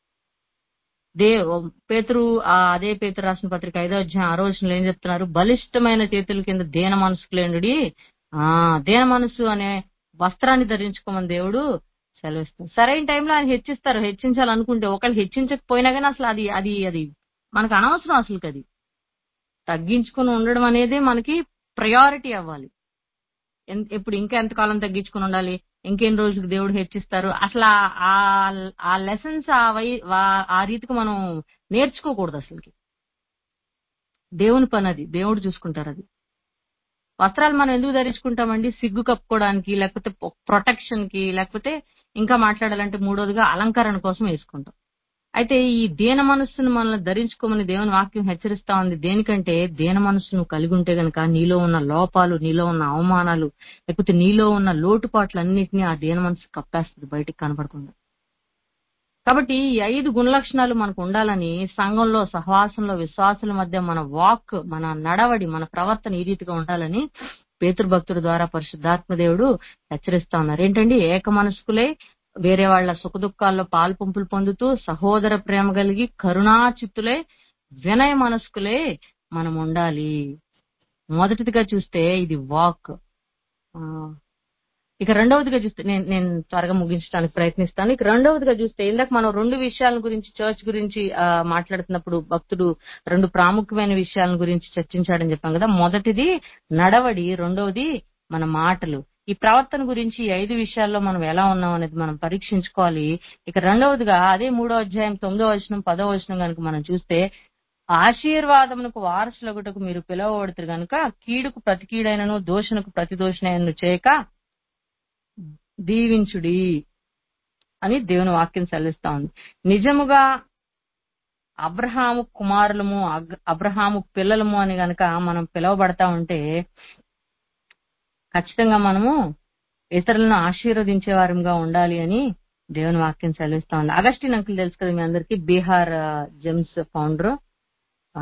దే పేతురు ఆ అదే పేతురు రాసిన పత్రిక ఐదో అధ్యాయం ఆరో వచనంలో ఏం చెప్తున్నారు బలిష్టమైన చేతుల కింద దేన మనసుకులేండి ఆ దేన మనసు అనే వస్త్రాన్ని ధరించుకోమని దేవుడు సెలవిస్తారు సరైన టైంలో ఆయన హెచ్చిస్తారు హెచ్చించాలనుకుంటే ఒకళ్ళు హెచ్చించకపోయినా కానీ అసలు అది అది అది మనకు అనవసరం అసలు అది తగ్గించుకుని ఉండడం అనేది మనకి ప్రయారిటీ అవ్వాలి ఎన్- ఇప్పుడు ఇంకా ఎంతకాలం తగ్గించుకుని ఉండాలి ఇంకెన్ని రోజులకు దేవుడు హెచ్చిస్తారు అసలు ఆ- ఆ- ఆ లెసన్స్ ఆ వై వా- ఆ రీతికి మనం నేర్చుకోకూడదు అసలుకి దేవుని పని అది దేవుడు చూసుకుంటారు అది వస్త్రాలు మనం ఎందుకు ధరించుకుంటామండి సిగ్గు కప్పుకోవడానికి లేకపోతే ప్రొటెక్షన్ కి లేకపోతే ఇంకా మాట్లాడాలంటే మూడోదిగా అలంకరణ కోసం వేసుకుంటాం అయితే ఈ దేన మనస్సును మనల్ని ధరించుకోమని దేవుని వాక్యం హెచ్చరిస్తా ఉంది దేనికంటే దేన మనస్సును కలిగి ఉంటే గనక నీలో ఉన్న లోపాలు నీలో ఉన్న అవమానాలు లేకపోతే నీలో ఉన్న లోటుపాట్లు అన్నిటినీ ఆ దేన మనస్సు కప్పేస్తుంది బయటికి కనపడకుండా కాబట్టి ఈ ఐదు గుణలక్షణాలు మనకు ఉండాలని సంఘంలో సహవాసంలో విశ్వాసుల మధ్య మన వాక్ మన నడవడి మన ప్రవర్తన ఈ రీతిగా ఉండాలని పేతృభక్తుల ద్వారా పరిశుద్ధాత్మ దేవుడు హెచ్చరిస్తా ఉన్నారు ఏంటండి ఏక మనస్కులే వేరే వాళ్ళ సుఖదుఖాల్లో పాలు పంపులు పొందుతూ సహోదర ప్రేమ కలిగి కరుణా చిత్తులే వినయ మనస్కులే మనం ఉండాలి మొదటిదిగా చూస్తే ఇది వాక్ ఆ, ఇక రెండవదిగా చూస్తే నేను నేను త్వరగా ముగించడానికి ప్రయత్నిస్తాను ఇక రెండవదిగా చూస్తే ఇందాక మనం రెండు విషయాల గురించి చర్చ్ గురించి ఆ, మాట్లాడుతున్నప్పుడు భక్తుడు రెండు ప్రాముఖ్యమైన విషయాల గురించి చర్చించాడని చెప్పాం కదా మొదటిది నడవడి రెండవది మన మాటలు ఈ ప్రవర్తన గురించి ఈ ఐదు విషయాల్లో మనం ఎలా ఉన్నాం అనేది మనం పరీక్షించుకోవాలి ఇక రెండవదిగా అదే మూడో అధ్యాయం తొమ్మిదో వచనం పదో వచనం కనుక మనం చూస్తే ఆశీర్వాదమునకు వారసులగుటకు మీరు పిలువబడుతురు గనుక కీడుకు ప్రతి కీడైనను దోషణకు ప్రతి దోషణైనను చేయక దీవించుడి అని దేవుని వాక్యం సెలవిస్తా ఉంది నిజముగా అబ్రహాము కుమారులము అగ్- అబ్రహాము పిల్లలము అని గనక మనం పిలువబడతా ఉంటే ఖచ్చితంగా మనము ఇతరులను ఆశీర్వదించే వారంగా ఉండాలి అని దేవుని వాక్యం సెలవిస్తా ఉంది అగస్టిన్ అంకుల్ తెలుసు కదా మీ అందరికి బీహార్ ఆ, జెమ్స్ ఫౌండర్ ఆ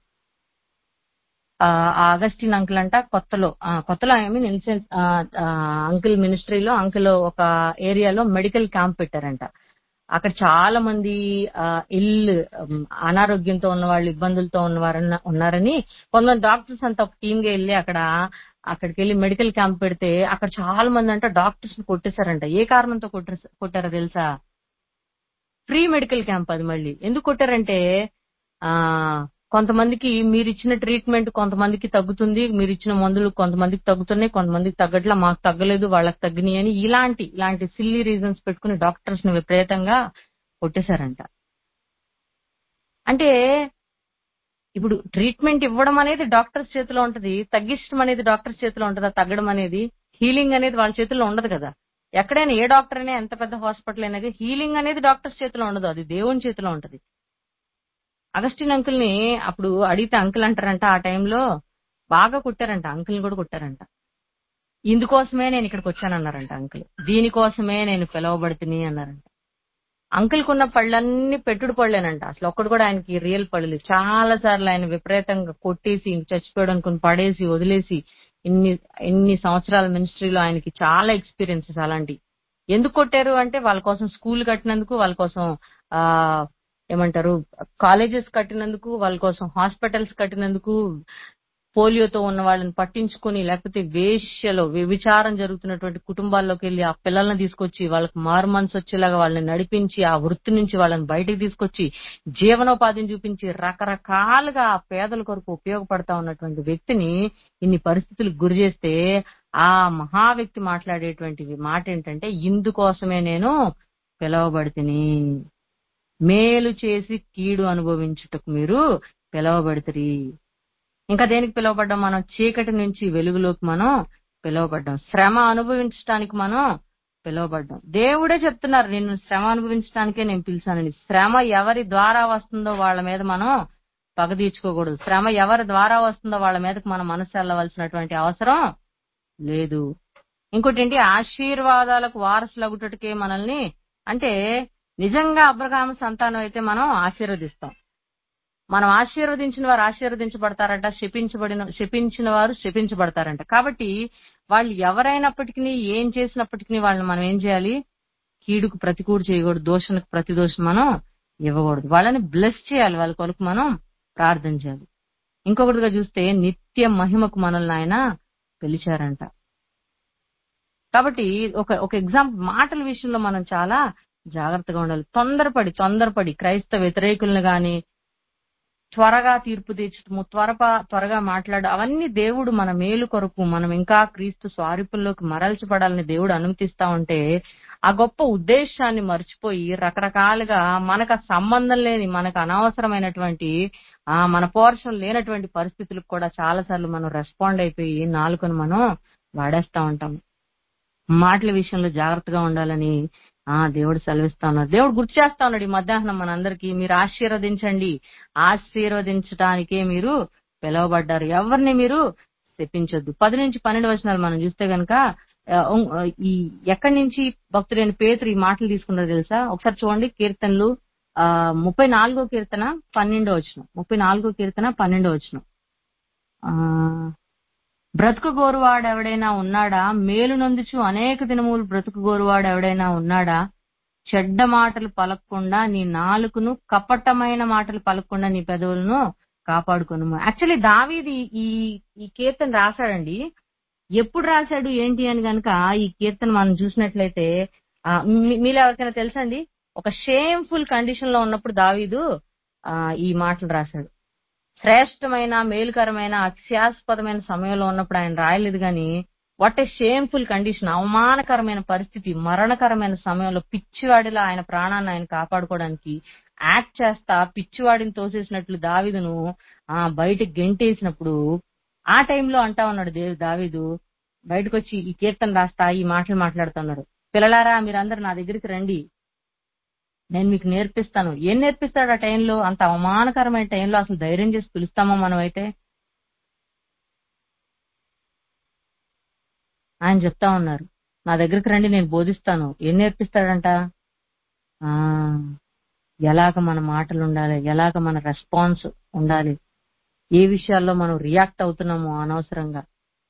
ఆ అగస్టిన్ అంకుల్ అంట కొత్తలో ఆ, కొత్తలో ఐ మీన్ ఇన్సెన్స్ అంకుల్ మినిస్ట్రీలో అంకుల్ ఒక ఏరియాలో మెడికల్ క్యాంప్ పెట్టారంట అక్కడ చాలా మంది ఆ, ఇల్లు ఉమ్, అనారోగ్యంతో ఉన్న వాళ్ళు ఇబ్బందులతో ఉన్నవారు ఉన్నారని కొంతమంది డాక్టర్స్ అంతా ఒక టీమ్ గా వెళ్ళి అక్కడ అక్కడికి వెళ్ళి మెడికల్ క్యాంప్ పెడితే అక్కడ చాలా మంది అంట డాక్టర్స్ కొట్టేశారంట ఏ కారణంతో కొట్టారు కొట్టారో తెలుసా ఫ్రీ మెడికల్ క్యాంప్ అది మళ్ళీ ఎందుకు కొట్టారంటే ఆ కొంతమందికి మీరు ఇచ్చిన ట్రీట్మెంట్ కొంతమందికి తగ్గుతుంది మీరు ఇచ్చిన మందులు కొంతమందికి తగ్గుతున్నాయి కొంతమందికి తగ్గట్లా మాకు తగ్గలేదు వాళ్ళకి తగ్గినాయి అని ఇలాంటి ఇలాంటి సిల్లీ రీజన్స్ పెట్టుకుని డాక్టర్స్ ని విపరీతంగా కొట్టేశారంట అంటే ఇప్పుడు ట్రీట్మెంట్ ఇవ్వడం అనేది డాక్టర్స్ చేతిలో ఉంటది తగ్గించడం అనేది డాక్టర్స్ చేతిలో ఉంటదా తగ్గడం అనేది హీలింగ్ అనేది వాళ్ళ చేతిలో ఉండదు కదా ఎక్కడైనా ఏ డాక్టర్ అయినా ఎంత పెద్ద హాస్పిటల్ అనేది హీలింగ్ అనేది డాక్టర్స్ చేతిలో ఉండదు అది దేవుని చేతిలో ఉంటది అగస్టిన్ అంకుల్ ని అప్పుడు అడిగితే అంకుల్ అంటారంట ఆ టైంలో బాగా కుట్టారంట అంకుల్ ని కూడా కుట్టారంట ఇందుకోసమే నేను ఇక్కడికి వచ్చానన్నారంట అంకుల్ దీనికోసమే నేను పిలవబడుతుని అన్నారంట అంకుల్ కున్న పళ్ళన్నీ పెట్టుడు పళ్ళేనంట అసలు ఒక్కడు కూడా ఆయనకి రియల్ పళ్ళు లేవు. చాలా సార్లు ఆయన విపరీతంగా కొట్టేసి ఇంక చచ్చిపోయాడు అనుకుని పడేసి వదిలేసి ఇన్ని ఎన్ని సంవత్సరాల మినిస్ట్రీలో ఆయనకి చాలా ఎక్స్పీరియన్సెస్ అలాంటి ఎందుకు కొట్టారు అంటే వాళ్ళ కోసం స్కూల్ కట్టినందుకు వాళ్ళ కోసం ఆ ఏమంటారు కాలేజెస్ కట్టినందుకు వాళ్ళ కోసం హాస్పిటల్స్ కట్టినందుకు పోలియోతో ఉన్న వాళ్ళని పట్టించుకొని లేకపోతే వేశ్యలో వ్యభిచారం జరుగుతున్నటువంటి కుటుంబాల్లోకి వెళ్ళి ఆ పిల్లల్ని తీసుకొచ్చి వాళ్ళకి మారు మనసు వచ్చేలాగా వాళ్ళని నడిపించి ఆ వృత్తి నుంచి వాళ్ళని బయటకు తీసుకొచ్చి జీవనోపాధిని చూపించి రకరకాలుగా ఆ పేదల కొరకు ఉపయోగపడతా ఉన్నటువంటి వ్యక్తిని ఇన్ని పరిస్థితులకు గురి చేస్తే ఆ మహా వ్యక్తి మాట్లాడేటువంటి మాట ఏంటంటే ఇందుకోసమే నేను పిలవబడితిని మేలు చేసి కీడు అనుభవించుటకు మీరు పిలవబడితిరి ఇంకా దేనికి పిలువబడ్డాం మనం చీకటి నుంచి వెలుగులోకి మనం పిలువబడ్డాం శ్రమ అనుభవించడానికి మనం పిలువబడ్డాం దేవుడే చెప్తున్నారు నిన్ను శ్రమ అనుభవించడానికే నేను పిలిచానని శ్రమ ఎవరి ద్వారా వస్తుందో వాళ్ళ మీద మనం పగ తీర్చుకోకూడదు శ్రమ ఎవరి ద్వారా వస్తుందో వాళ్ళ మీదకి మనం మనసు వెళ్ళవలసినటువంటి అవసరం లేదు ఇంకోటి ఏంటి ఆశీర్వాదాలకు వారసులగుటకే మనల్ని అంటే నిజంగా అబ్రహాము సంతానం అయితే మనం ఆశీర్వదిస్తాం మనం ఆశీర్వదించిన వారు ఆశీర్వదించబడతారంట శపించబడిన శపించిన వారు శపించబడతారంట కాబట్టి వాళ్ళు ఎవరైనప్పటికీ ఏం చేసినప్పటికీ వాళ్ళని మనం ఏం చేయాలి కీడుకు ప్రతికూడు చేయకూడదు దోషణకు ప్రతి దోషం మనం ఇవ్వకూడదు వాళ్ళని బ్లెస్ చేయాలి వాళ్ళ కొరకు మనం ప్రార్థన చేయాలి ఇంకొకటిగా చూస్తే నిత్య మహిమకు మనల్ని ఆయన పిలిచారంట కాబట్టి ఒక ఒక ఎగ్జాంపుల్ మాటల విషయంలో మనం చాలా జాగ్రత్తగా ఉండాలి తొందరపడి తొందరపడి క్రైస్తవ వ్యతిరేకులను గాని త్వరగా తీర్పు తీర్చడము త్వరపా త్వరగా మాట్లాడు అవన్నీ దేవుడు మన మేలు కొరకు మనం ఇంకా క్రీస్తు స్వారూప్యంలోకి మరల్చబడాలని దేవుడు అనుమతిస్తా ఉంటే ఆ గొప్ప ఉద్దేశాన్ని మర్చిపోయి రకరకాలుగా మనకు ఆ సంబంధం లేని మనకు అనవసరమైనటువంటి ఆ మన పోర్షన్ లేనటువంటి పరిస్థితులకు కూడా చాలా సార్లు మనం రెస్పాండ్ అయిపోయి నాలుకను మనం వాడేస్తా ఉంటాం మాటల విషయంలో జాగ్రత్తగా ఉండాలని ఆ దేవుడు సెలవిస్తా ఉన్నాడు దేవుడు గుర్తు చేస్తా ఉన్నాడు ఈ మధ్యాహ్నం మనందరికీ మీరు ఆశీర్వదించండి ఆశీర్వదించడానికే మీరు పిలువబడ్డారు ఎవరిని మీరు తెప్పించొద్దు పది నుంచి పన్నెండు వచనాలు మనం చూస్తే గనక ఆ, ఉం- ఆ, ఈ ఎక్కడి నుంచి భక్తుడైన పేతురు ఈ మాటలు తీసుకున్నారో తెలుసా ఒకసారి చూడండి కీర్తనలు ఆ ముప్పై నాలుగో కీర్తన పన్నెండో వచనం ముప్పై నాలుగో కీర్తన పన్నెండో వచనం ఆ బ్రతుకు గోరువాడు ఎవడైనా ఉన్నాడా మేలు నొందుచు అనేక దినములు బ్రతుకు గోరువాడు ఎవడైనా ఉన్నాడా చెడ్డ మాటలు పలకకుండా నీ నాలుకను కపటమైన మాటలు పలకకుండా నీ పెదవులను కాపాడుకొను యాక్చువల్లీ దావీది ఈ ఈ కీర్తన రాశాడండి ఎప్పుడు రాశాడు ఏంటి అని గనక ఈ కీర్తన మనం చూసినట్లయితే ఆ, మీ- మీలో ఎవరికైనా తెలుసండి ఒక షేమ్ఫుల్ కండిషన్ లో ఉన్నప్పుడు దావీదు ఆ, ఈ మాటలు రాశాడు శ్రేష్టమైన మేలుకరమైన అత్యాస్పదమైన సమయంలో ఉన్నప్పుడు ఆయన రాయలేదు గాని వాట్ ఏ షేమ్ఫుల్ కండిషన్ అవమానకరమైన పరిస్థితి మరణకరమైన సమయంలో పిచ్చివాడిలా ఆయన ప్రాణాన్ని ఆయన కాపాడుకోవడానికి యాక్ట్ చేస్తా పిచ్చివాడిని తోసేసినట్లు దావీదును ఆ బయటకు గెంటేసినప్పుడు ఆ టైంలో అంటా ఉన్నాడు దేవి దావీదు బయటకు వచ్చి ఈ కీర్తన రాస్తా ఈ మాటలు మాట్లాడుతున్నాడు పిల్లలారా మీరందరూ నా దగ్గరికి రండి నేను మీకు నేర్పిస్తాను ఏం నేర్పిస్తాడు ఆ టైంలో అంత అవమానకరమైన టైంలో అసలు ధైర్యం చేసి పిలుస్తామా మనం అయితే ఆయన చెప్తా ఉన్నారు నా దగ్గరికి రండి నేను బోధిస్తాను ఏం నేర్పిస్తాడంట ఆ ఎలాగ మన మాటలు ఉండాలి ఎలాగ మన రెస్పాన్స్ ఉండాలి ఏ విషయాల్లో మనం రియాక్ట్ అవుతున్నామో అనవసరంగా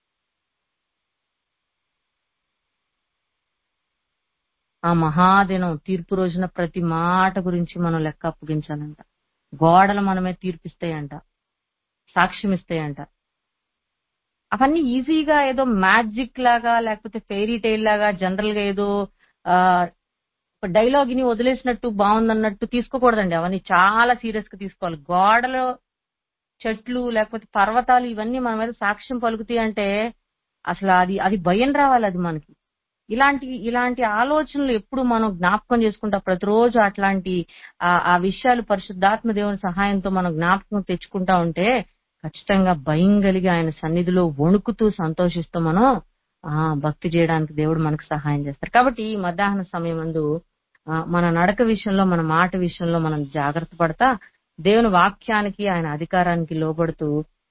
ఆ మహాదినం తీర్పు రోజున ప్రతి మాట గురించి మనం లెక్క అప్పగించాలంట గోడలు మనమే తీర్పిస్తాయంట సాక్ష్యం ఇస్తాయంట అవన్నీ ఈజీగా ఏదో మ్యాజిక్ లాగా లేకపోతే ఫెయిరీ టైల్ లాగా జనరల్ గా ఏదో ఆ డైలాగ్ ని వదిలేసినట్టు బాగుందన్నట్టు తీసుకోకూడదండి అవన్నీ చాలా సీరియస్ గా తీసుకోవాలి గోడలు చెట్లు లేకపోతే పర్వతాలు ఇవన్నీ మన మీద సాక్ష్యం పలుకుతాయి అంటే అసలు అది అది భయం రావాలి అది మనకి ఇలాంటి ఇలాంటి ఆలోచనలు ఎప్పుడు మనం జ్ఞాపకం చేసుకుంటా ప్రతిరోజు అట్లాంటి ఆ ఆ విషయాలు పరిశుద్ధాత్మ దేవుని సహాయంతో మనం జ్ఞాపకం తెచ్చుకుంటా ఉంటే ఖచ్చితంగా భయం కలిగి ఆయన సన్నిధిలో వణుకుతూ సంతోషిస్తూ మనం ఆ భక్తి చేయడానికి దేవుడు మనకు సహాయం చేస్తారు కాబట్టి ఈ మధ్యాహ్న సమయం ముందు మన నడక విషయంలో మన మాట విషయంలో మనం జాగ్రత్త పడతా దేవుని వాక్యానికి ఆయన అధికారానికి లోబడుతూ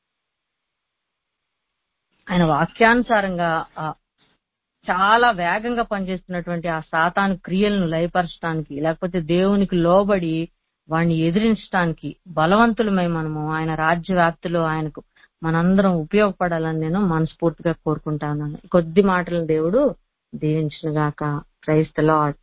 ఆయన వాక్యానుసారంగా ఆ చాలా వేగంగా పనిచేస్తున్నటువంటి ఆ సాతాను క్రియలను లయపరచడానికి లేకపోతే దేవునికి లోబడి వాడిని ఎదిరించడానికి బలవంతులమై మనము ఆయన రాజ్య వ్యాప్తిలో ఆయనకు మనందరం ఉపయోగపడాలని నేను మనస్ఫూర్తిగా కోరుకుంటా ఉన్నాను కొద్ది మాటలను దేవుడు దీవించిన గాక క్రైస్త లాడ్